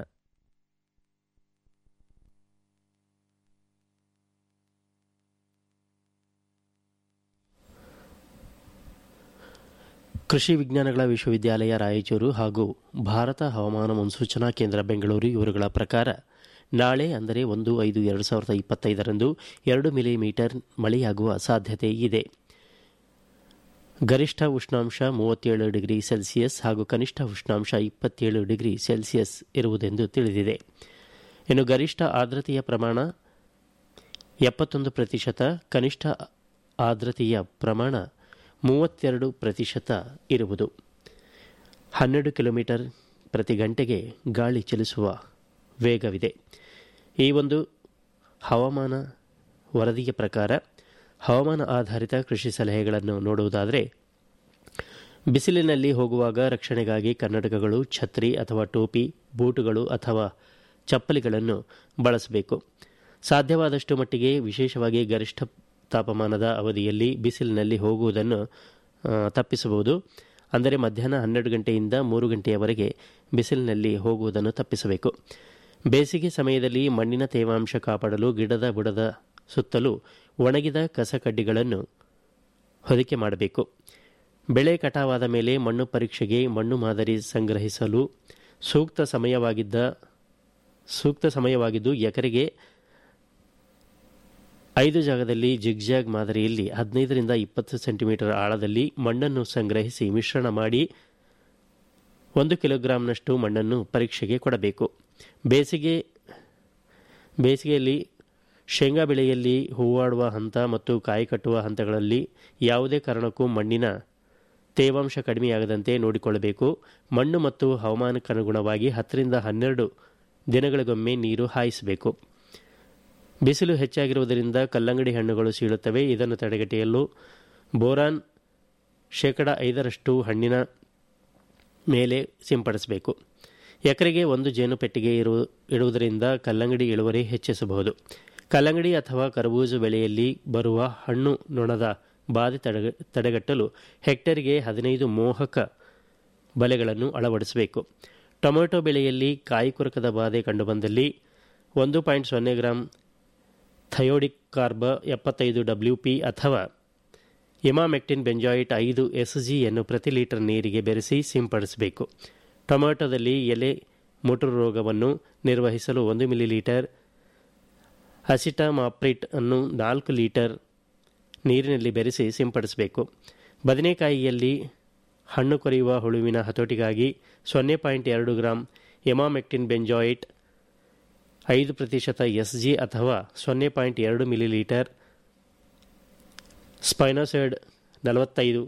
ಕೃಷಿ ವಿಜ್ಞಾನಗಳ ವಿಶ್ವವಿದ್ಯಾಲಯ ರಾಯಚೂರು ಹಾಗೂ ಭಾರತ ಹವಾಮಾನ ಮುನ್ಸೂಚನಾ ಕೇಂದ್ರ ಬೆಂಗಳೂರು ಇವರುಗಳ ಪ್ರಕಾರ ನಾಳೆ ಅಂದರೆ ಒಂದು ಐದು ಎರಡು ಸಾವಿರದ ಇಪ್ಪತ್ತೈದರಂದು ಎರಡು ಮಿಲಿಮೀಟರ್ ಮಳೆಯಾಗುವ ಸಾಧ್ಯತೆ ಇದೆ ಗರಿಷ್ಠ ಉಷ್ಣಾಂಶ ಮೂವತ್ತೇಳು ಡಿಗ್ರಿ ಸೆಲ್ಸಿಯಸ್ ಹಾಗೂ ಕನಿಷ್ಠ ಉಷ್ಣಾಂಶ ಇಪ್ಪತ್ತೇಳು ಡಿಗ್ರಿ ಸೆಲ್ಸಿಯಸ್ ಇರುವುದೆಂದು ತಿಳಿದಿದೆ ಇನ್ನು ಗರಿಷ್ಠ ಆರ್ದ್ರತೆಯ ಪ್ರಮಾಣ ಎಪ್ಪತ್ತೊಂದು ಪ್ರತಿಶತ ಕನಿಷ್ಠ ಆರ್ದ್ರತೆಯ ಪ್ರಮಾಣ ಮೂವತ್ತೆರಡು ಪ್ರತಿಶತ ಇರುವುದು ಹನ್ನೆರಡು ಕಿಲೋಮೀಟರ್ ಪ್ರತಿ ಗಂಟೆಗೆ ಗಾಳಿ ಚಲಿಸುವ ವೇಗವಿದೆ ಈ ಒಂದು ಹವಾಮಾನ ವರದಿಯ ಪ್ರಕಾರ ಹವಾಮಾನ ಆಧಾರಿತ ಕೃಷಿ ಸಲಹೆಗಳನ್ನು ನೋಡುವುದಾದರೆ ಬಿಸಿಲಿನಲ್ಲಿ ಹೋಗುವಾಗ ರಕ್ಷಣೆಗಾಗಿ ಕನ್ನಡಕಗಳು ಛತ್ರಿ ಅಥವಾ ಟೋಪಿ ಬೂಟುಗಳು ಅಥವಾ ಚಪ್ಪಲಿಗಳನ್ನು ಬಳಸಬೇಕು ಸಾಧ್ಯವಾದಷ್ಟು ಮಟ್ಟಿಗೆ ವಿಶೇಷವಾಗಿ ಗರಿಷ್ಠ ತಾಪಮಾನದ ಅವಧಿಯಲ್ಲಿ ಬಿಸಿಲಿನಲ್ಲಿ ಹೋಗುವುದನ್ನು ಆ, ತಪ್ಪಿಸಬಹುದು ಅಂದರೆ ಮಧ್ಯಾಹ್ನ ಹನ್ನೆರಡು ಗಂಟೆಯಿಂದ ಮೂರು ಗಂಟೆಯವರೆಗೆ ಬಿಸಿಲಿನಲ್ಲಿ ಹೋಗುವುದನ್ನು ತಪ್ಪಿಸಬೇಕು ಬೇಸಿಗೆ ಸಮಯದಲ್ಲಿ ಮಣ್ಣಿನ ತೇವಾಂಶ ಕಾಪಾಡಲು ಗಿಡದ ಬುಡದ ಸುತ್ತಲೂ ಒಣಗಿದ ಕಸಕಡ್ಡಿಗಳನ್ನು ಹೊದಿಕೆ ಮಾಡಬೇಕು ಬೆಳೆ ಕಟಾವಾದ ಮೇಲೆ ಮಣ್ಣು ಪರೀಕ್ಷೆಗೆ ಮಣ್ಣು ಮಾದರಿ ಸಂಗ್ರಹಿಸಲು ಸೂಕ್ತ ಸಮಯವಾಗಿದ್ದ ಸೂಕ್ತ ಸಮಯವಾಗಿದ್ದು ಎಕರೆಗೆ ಐದು ಜಾಗದಲ್ಲಿ ಜಿಗ್ಜಾಗ್ ಮಾದರಿಯಲ್ಲಿ ಹದಿನೈದರಿಂದ ಇಪ್ಪತ್ತು ಸೆಂಟಿಮೀಟರ್ ಆಳದಲ್ಲಿ ಮಣ್ಣನ್ನು ಸಂಗ್ರಹಿಸಿ ಮಿಶ್ರಣ ಮಾಡಿ ಒಂದು ಕಿಲೋಗ್ರಾಂನಷ್ಟು ಮಣ್ಣನ್ನು ಪರೀಕ್ಷೆಗೆ ಕೊಡಬೇಕು ಬೇಸಿಗೆ ಬೇಸಿಗೆಯಲ್ಲಿ ಶೇಂಗಾ ಬೆಳೆಯಲ್ಲಿ ಹೂವಾಡುವ ಹಂತ ಮತ್ತು ಕಾಯಿ ಕಟ್ಟುವ ಹಂತಗಳಲ್ಲಿ ಯಾವುದೇ ಕಾರಣಕ್ಕೂ ಮಣ್ಣಿನ ತೇವಾಂಶ ಕಡಿಮೆಯಾಗದಂತೆ ನೋಡಿಕೊಳ್ಳಬೇಕು ಮಣ್ಣು ಮತ್ತು ಹವಾಮಾನಕ್ಕನುಗುಣವಾಗಿ ಹತ್ತರಿಂದ ಹನ್ನೆರಡು ದಿನಗಳಿಗೊಮ್ಮೆ ನೀರು ಹಾಯಿಸಬೇಕು ಬಿಸಿಲು ಹೆಚ್ಚಾಗಿರುವುದರಿಂದ ಕಲ್ಲಂಗಡಿ ಹಣ್ಣುಗಳು ಸೀಳುತ್ತವೆ ಇದನ್ನು ತಡೆಗಟ್ಟಲು ಬೋರಾನ್ ಶೇಕಡ ಐದರಷ್ಟು ಹಣ್ಣಿನ ಮೇಲೆ ಸಿಂಪಡಿಸಬೇಕು ಎಕರೆಗೆ ಒಂದು ಜೇನು ಪೆಟ್ಟಿಗೆ ಇರು ಇಡುವುದರಿಂದ ಕಲ್ಲಂಗಡಿ ಇಳುವರಿ ಹೆಚ್ಚಿಸಬಹುದು ಕಲ್ಲಂಗಡಿ ಅಥವಾ ಕರಬೂಜು ಬೆಳೆಯಲ್ಲಿ ಬರುವ ಹಣ್ಣು ನೊಣದ ಬಾಧೆ ತಡೆಗ ತಡೆಗಟ್ಟಲು ಹೆಕ್ಟೇರ್ಗೆ ಹದಿನೈದು ಮೋಹಕ ಬಲೆಗಳನ್ನು ಅಳವಡಿಸಬೇಕು ಟೊಮೆಟೊ ಬೆಳೆಯಲ್ಲಿ ಕಾಯಿ ಕೊರಕದ ಬಾಧೆ ಕಂಡುಬಂದಲ್ಲಿ ಒಂದು ಪಾಯಿಂಟ್ ಸೊನ್ನೆ ಗ್ರಾಂ ಥಯೋಡಿಕ್ ಕಾರ್ಬ ಎಪ್ಪತ್ತೈದು ಡಬ್ಲ್ಯೂ ಪಿ ಅಥವಾ ಇಮಾಮೆಕ್ಟಿನ್ ಬೆಂಜಾಯಿಟ್ ಐದು ಎಸ್ ಜಿಯನ್ನು ಪ್ರತಿ ಲೀಟರ್ ನೀರಿಗೆ ಬೆರೆಸಿ ಸಿಂಪಡಿಸಬೇಕು ಟೊಮೆಟೊದಲ್ಲಿ ಎಲೆ ಮೊಟರು ರೋಗವನ್ನು ನಿರ್ವಹಿಸಲು ಒಂದು ಮಿಲಿ ಲೀಟರ್ ಅಸಿಟಮಾಪ್ರಿಟ್ ಅನ್ನು ನಾಲ್ಕು ಲೀಟರ್ ನೀರಿನಲ್ಲಿ ಬೆರೆಸಿ ಸಿಂಪಡಿಸಬೇಕು ಬದನೆಕಾಯಿಯಲ್ಲಿ ಹಣ್ಣು ಕೊರೆಯುವ ಹುಳುವಿನ ಹತೋಟಿಗಾಗಿ ಸೊನ್ನೆ ಪಾಯಿಂಟ್ ಎರಡು ಗ್ರಾಂ ಎಮಾಮೆಕ್ಟಿನ್ ಬೆಂಜಾಯಿಟ್ ಐದು ಪ್ರತಿಶತ ಎಸ್ ಜಿ ಅಥವಾ ಸೊನ್ನೆ ಪಾಯಿಂಟ್ ಎರಡು ಮಿಲಿ ಲೀಟರ್ ಸ್ಪೈನೋಸೈಡ್ ನಲವತ್ತೈದು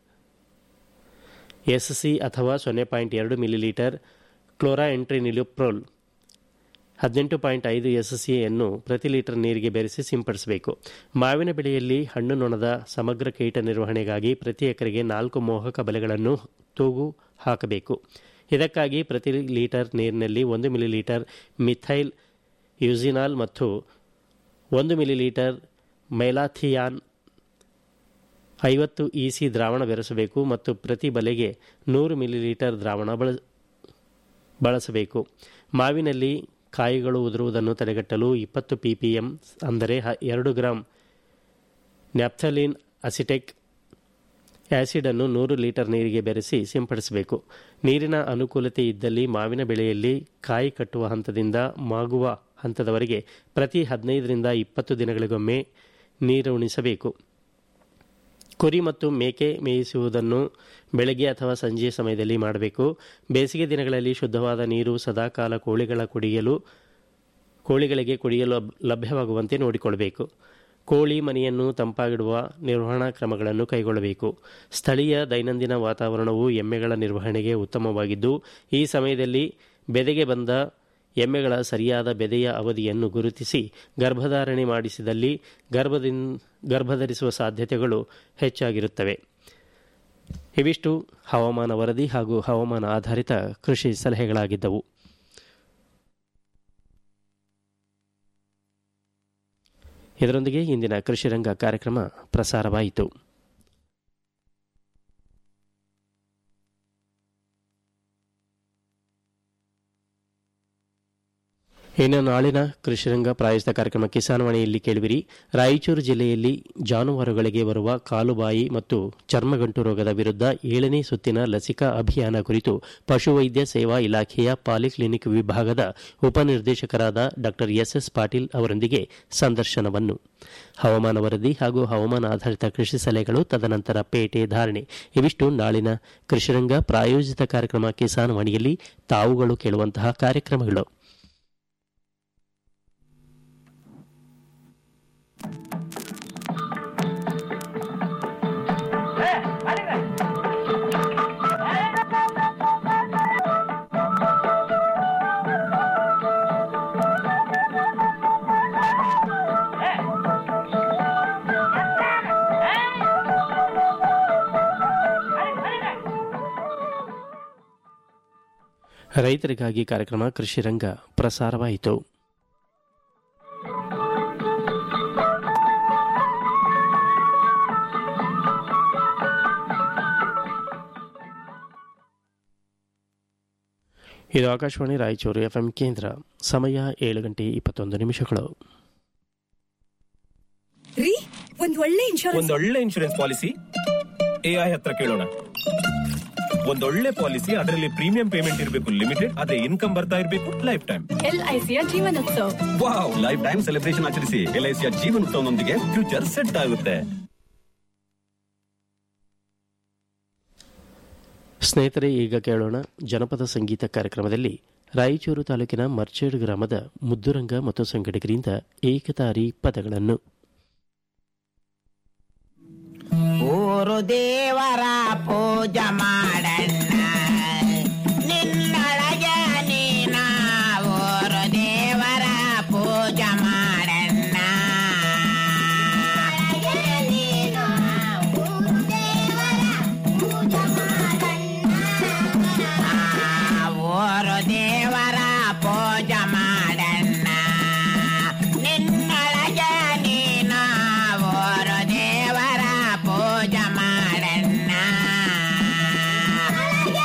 ಎಸ್ ಸಿ ಅಥವಾ ಸೊನ್ನೆ ಪಾಯಿಂಟ್ ಎರಡು ಮಿಲಿ ಲೀಟರ್ ಕ್ಲೋರಾ ಎಂಟ್ರಿನಿಲ್ಯುಪ್ರೋಲ್ ಹದಿನೆಂಟು ಪಾಯಿಂಟ್ ಐದು ಎಸ್ ಸಿಯನ್ನು ಪ್ರತಿ ಲೀಟರ್ ನೀರಿಗೆ ಬೆರೆಸಿ ಸಿಂಪಡಿಸಬೇಕು ಮಾವಿನ ಬೆಳೆಯಲ್ಲಿ ಹಣ್ಣು ನೊಣದ ಸಮಗ್ರ ಕೀಟ ನಿರ್ವಹಣೆಗಾಗಿ ಪ್ರತಿ ಎಕರೆಗೆ ನಾಲ್ಕು ಮೋಹಕ ಬಲೆಗಳನ್ನು ತೂಗು ಹಾಕಬೇಕು ಇದಕ್ಕಾಗಿ ಪ್ರತಿ ಲೀಟರ್ ನೀರಿನಲ್ಲಿ ಒಂದು ಮಿಲಿ ಲೀಟರ್ ಮಿಥೈಲ್ ಯುಸಿನಾಲ್ ಮತ್ತು ಒಂದು ಮಿಲಿ ಲೀಟರ್ ಮೈಲಾಥಿಯಾನ್ ಐವತ್ತು ಇ ಸಿ ದ್ರಾವಣ ಬೆರೆಸಬೇಕು ಮತ್ತು ಪ್ರತಿ ಬಲೆಗೆ ನೂರು ಮಿಲಿ ಲೀಟರ್ ದ್ರಾವಣ ಬಳ ಬಳಸಬೇಕು ಮಾವಿನಲ್ಲಿ ಕಾಯಿಗಳು ಉದುರುವುದನ್ನು ತಡೆಗಟ್ಟಲು ಇಪ್ಪತ್ತು ಪಿ ಪಿ ಎಂ ಅಂದರೆ ಹ- ಎರಡು ಗ್ರಾಂ ನ್ಯಾಪ್ಥಲಿನ್ ಅಸಿಟೆಕ್ ಆ್ಯಸಿಡನ್ನು ನೂರು ಲೀಟರ್ ನೀರಿಗೆ ಬೆರೆಸಿ ಸಿಂಪಡಿಸಬೇಕು ನೀರಿನ ಅನುಕೂಲತೆ ಇದ್ದಲ್ಲಿ ಮಾವಿನ ಬೆಳೆಯಲ್ಲಿ ಕಾಯಿ ಕಟ್ಟುವ ಹಂತದಿಂದ ಮಾಗುವ ಹಂತದವರೆಗೆ ಪ್ರತಿ ಹದಿನೈದರಿಂದ ಇಪ್ಪತ್ತು ದಿನಗಳಿಗೊಮ್ಮೆ ನೀರು ಉಣಿಸಬೇಕು ಕುರಿ ಮತ್ತು ಮೇಕೆ ಮೇಯಿಸುವುದನ್ನು ಬೆಳಗ್ಗೆ ಅಥವಾ ಸಂಜೆಯ ಸಮಯದಲ್ಲಿ ಮಾಡಬೇಕು ಬೇಸಿಗೆ ದಿನಗಳಲ್ಲಿ ಶುದ್ಧವಾದ ನೀರು ಸದಾಕಾಲ ಕೋಳಿಗಳ ಕುಡಿಯಲು ಕೋಳಿಗಳಿಗೆ ಕುಡಿಯಲು ಲಭ್- ಲಭ್ಯವಾಗುವಂತೆ ನೋಡಿಕೊಳ್ಳಬೇಕು ಕೋಳಿ ಮನೆಯನ್ನು ತಂಪಾಗಿಡುವ ನಿರ್ವಹಣಾ ಕ್ರಮಗಳನ್ನು ಕೈಗೊಳ್ಳಬೇಕು ಸ್ಥಳೀಯ ದೈನಂದಿನ ವಾತಾವರಣವು ಎಮ್ಮೆಗಳ ನಿರ್ವಹಣೆಗೆ ಉತ್ತಮವಾಗಿದ್ದು ಈ ಸಮಯದಲ್ಲಿ ಬೆದೆಗೆ ಬಂದ ಎಮ್ಮೆಗಳ ಸರಿಯಾದ ಬೆದೆಯ ಅವಧಿಯನ್ನು ಗುರುತಿಸಿ ಗರ್ಭಧಾರಣೆ ಮಾಡಿಸಿದಲ್ಲಿ ಗರ್ಭದಿನ್ ಗರ್ಭಧರಿಸುವ ಸಾಧ್ಯತೆಗಳು ಹೆಚ್ಚಾಗಿರುತ್ತವೆ ಇವಿಷ್ಟು ಹವಾಮಾನ ವರದಿ ಹಾಗೂ ಹವಾಮಾನ ಆಧಾರಿತ ಕೃಷಿ ಸಲಹೆಗಳಾಗಿದ್ದವು ಇದರೊಂದಿಗೆ ಇಂದಿನ ಕೃಷಿರಂಗ ಕಾರ್ಯಕ್ರಮ ಪ್ರಸಾರವಾಯಿತು ಇನ್ನು ನಾಳಿನ ಕೃಷಿರಂಗ ಪ್ರಾಯೋಜಿತ ಕಾರ್ಯಕ್ರಮ ಕಿಸಾನ್ವಾಣಿಯಲ್ಲಿ ಕೇಳುವಿರಿ ರಾಯಚೂರು ಜಿಲ್ಲೆಯಲ್ಲಿ ಜಾನುವಾರುಗಳಿಗೆ ಬರುವ ಕಾಲುಬಾಯಿ ಮತ್ತು ಚರ್ಮಗಂಟು ರೋಗದ ವಿರುದ್ಧ ಏಳನೇ ಸುತ್ತಿನ ಲಸಿಕಾ ಅಭಿಯಾನ ಕುರಿತು ಪಶುವೈದ್ಯ ಸೇವಾ ಇಲಾಖೆಯ ಪಾಲಿಕ್ಲಿನಿಕ್ ವಿಭಾಗದ ಉಪನಿರ್ದೇಶಕರಾದ ಡಾ ಎಸ್ಎಸ್ ಪಾಟೀಲ್ ಅವರೊಂದಿಗೆ ಸಂದರ್ಶನವನ್ನು ಹವಾಮಾನ ವರದಿ ಹಾಗೂ ಹವಾಮಾನ ಆಧಾರಿತ ಕೃಷಿ ಸಲಹೆಗಳು ತದನಂತರ ಪೇಟೆ ಧಾರಣೆ ಇವಿಷ್ಟು ನಾಳಿನ ಕೃಷಿರಂಗ ಪ್ರಾಯೋಜಿತ ಕಾರ್ಯಕ್ರಮ ಕಿಸಾನ್ ವಾಣಿಯಲ್ಲಿ ತಾವುಗಳು ಕೇಳುವಂತಹ ಕಾರ್ಯಕ್ರಮಗಳು ರೈತರಿಗಾಗಿ ಕಾರ್ಯಕ್ರಮ ಕೃಷಿರಂಗ ಪ್ರಸಾರವಾಯಿತು ಇದು ಆಕಾಶವಾಣಿ ರಾಯಚೂರು ಎಫ್ಎಂ ಕೇಂದ್ರ ಸಮಯ ಏಳು ಗಂಟೆ ಇಪ್ಪತ್ತೊಂದು ನಿಮಿಷಗಳು ರೀ ಒಂದ್ ಒಳ್ಳೆ ಇನ್ಶೂರೆನ್ಸ್ ಒಂದೊಳ್ಳೆ ಇನ್ಶೂರೆನ್ಸ್ ಪಾಲಿಸಿ ಎಐ ಹತ್ರ ಕೇಳೋಣ ಒಂದೊಳ್ಳೆ ಪಾಲಿಸಿ ಅದರಲ್ಲಿ ಪ್ರೀಮಿಯಂ ಪೇಮೆಂಟ್ ಇರಬೇಕು ಲಿಮಿಟೆಡ್ ಅದೇ ಇನ್ಕಮ್ ಬರ್ತಾ ಇರಬೇಕು ಲೈಫ್ ಟೈಮ್ ಎಲ್ಐಸಿಯ ಜೀವನೋತ್ಸವ ವಾವ್ ಲೈಫ್ ಟೈಮ್ ಸೆಲೆಬ್ರೇಷನ್ ಆಚರಿಸಿ ಎಲ್ಐಸಿಯ ಜೀವನೋತ್ಸವನೊಂದಿಗೆ ಫ್ಯೂಚರ್ ಸೆಟ್ ಆಗುತ್ತೆ ಸ್ನೇಹಿತರೆ ಈಗ ಕೇಳೋಣ ಜನಪದ ಸಂಗೀತ ಕಾರ್ಯಕ್ರಮದಲ್ಲಿ ರಾಯಚೂರು ತಾಲೂಕಿನ ಮರ್ಚೇಡ್ ಗ್ರಾಮದ ಮುದ್ದುರಂಗ ಮತ್ತು ಸಂಗಡಿಗರಿಂದ ಏಕತಾರಿ ಪದಗಳನ್ನು ಊರು ದೇವರ ಪೂಜೆ ಮಾಡಣ್ಣ ನಿನ್ನೊಳಗೆ ನೀನ ಊರು ದೇವರ ಪೂಜೆ ಮಾಡಣ್ಣ ಆ, ಊರು ದೇವರ ಪೂಜೆ ಮಾಡಣ್ಣ ನಿನ್ನೊಳಗೆ ನೀನ ಊರು ದೇವರ ಪೂಜೆ ಮಾಡಣ್ಣ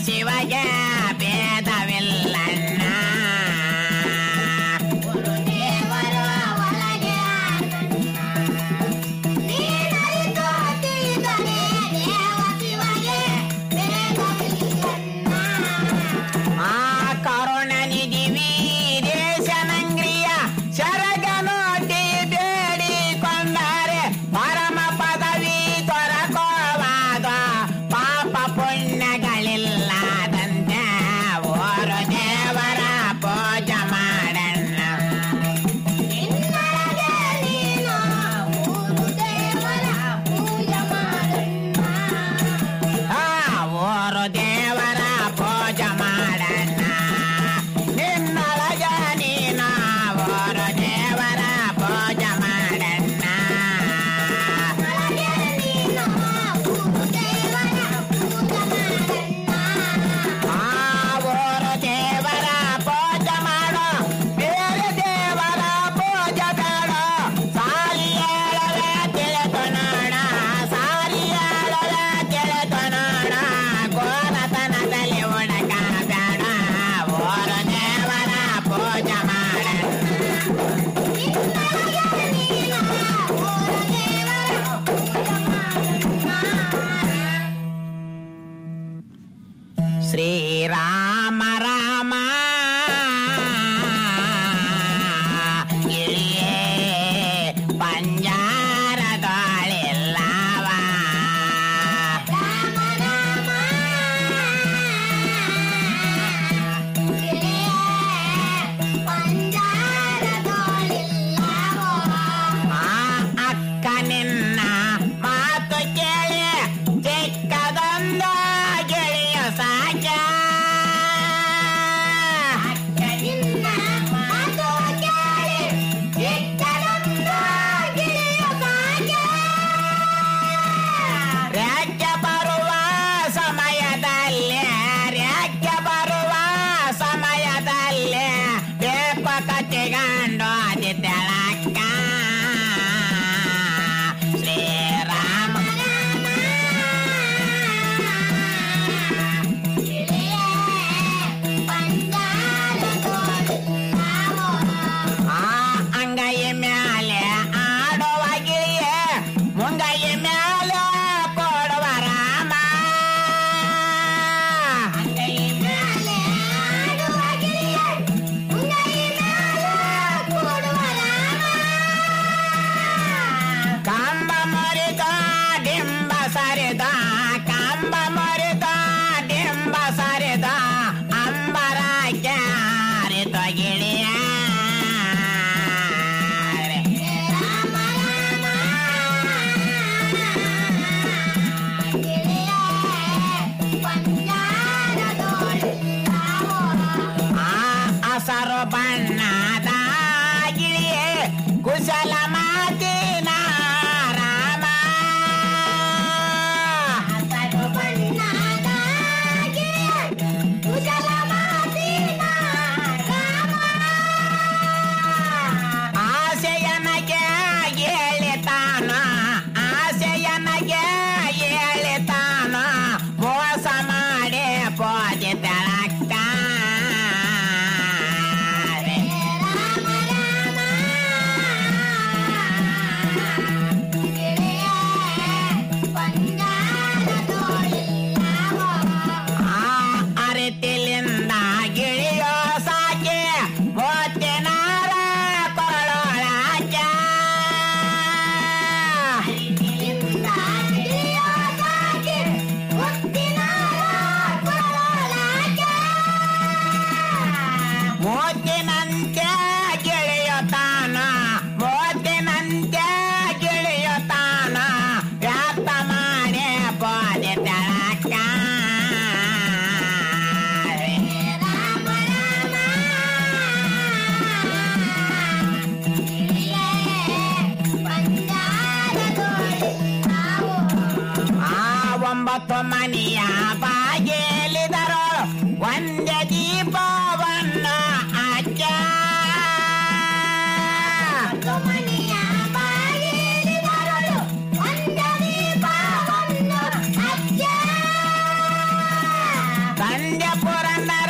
ಶಿವಗೆ ಭೇದವಿಲ್ಲಣ್ಣ ಗುರುದೇವರ ಒಳಗೆ ಆ ಕರುಣನಿಧಿ ವೀರೇಶನಂಗ್ರಿಯ ಶರಗನೋಟಿ ಬೇಡಿಕೊಂಡರೆ ಪರಮ ಪದವಿ ದೊರಕೋವಾದ ಪಾಪ ಪುಣ್ಯಗಳಿಲ್ಲದಂತೆ ಓರು ದೇವರ ಪೂಜ ಮಾಡಣ್ಣ ಆ ಓರು ದೇವರ ಪೂಜ ಮಾಡಣ್ಣ ನಿನ್ನೊಳಗ ನೀನ ಓರು ದೇವರ ಪೂಜ ಮಾಡಣ್ಣ ಆ ಓರು ದೇವರ ಪೂಜ ಮಾಡೋ ಬೇರೆ ದೇವರ ಪೂಜ ಬೇಡ ಸಾರಿ ಹೇಳವೆ ತಿಳಿದು ನೋಡ ಸಾರಿ ಹೇಳವೆ ತಿಳಿದು ನೋಡ ಗೋರತನದಲ್ಲಿ ಉಣಕ ಬೇಡ ಓರು ದೇವರ ಪೂಜ ಮಾಡಣ್ಣ ಶ್ರೀರಾಮ ರಾಮ ಇಳಿಯೇ ಪಂಜಾರದೊಳಿಲ್ಲವ ಆ ಅಕ್ಕ ನಿನ್ನ ಮಾತು ಕೇಳಿ ಚಿಕ್ಕದೊಂದು ಗೆಳೆಯ ಸಾಕ ರೆಕ್ಕೆ ಬರುವ ಸಮಯದಲ್ಲಿ ರೆಕ್ಕೆ ಬರುವ ಸಮಯದಲ್ಲಿ ಬೇಕು ಕಟ್ಟಿಗಂಡು ಅದಿ ತೆಳಕ್ಕ ಶ್ರೀರಾಮ ಆ ಅಂಗೈ ಮ್ಯಾಲೆ ಆಡುವ ಗಿಳಿಯೇ ಮುಂಗೈ ಮ್ಯಾಲೆ ಕೊಡುವ ರಾಮ ಕಂಬ ಮರಿದ ಡಿಂಬ ಸರಿದ ಕಂಬ ಮರಿದ ಡಿಂಬ ಸರಿದ ಅಂಬರಕ್ಕೆ ಹಾರಿದ ಗಿಳಿಯ ಆ ಹಸರು ಬಣ್ಣದ ಗಿಳಿಯೇ ಕುಶಲ ಮಾತಿನ ರಾಮ ಆಸೆಯನಗೆ ಹೇಳಿತಾನ ಆಸೆಯನಗೆ ಹೇಳಿತಾನ ಮೋಸ ಮಾಡಿ ಪೋದೆ ತೆಳಕ್ಕ ಆ ಅರಿತಿಲಿಂದ ಗಿಳಿಯೋ ಸಾಕೆ ಮೋತಿನಾರ ಕೊರಳೊಳಾಕ ಮೋತಿನಂತೆ ಗಿಳಿಯುತ್ತಾನ ಮೋತಿನಂತೆ ಗಿಳಿಯುತ್ತಾನ ವ್ಯಾಪ್ತ ಮಾಡಿ ಪೋದೆ ತೆಳಕ್ಕ ಆ ಒಂಬತ್ತು ಮನೆಯ ಬಾಗಿಲಿದರು ಒಂದೇ ದೀಪವನ್ನು ಹಚ್ಚ ಸಂಜೆ ಪುರಂದರ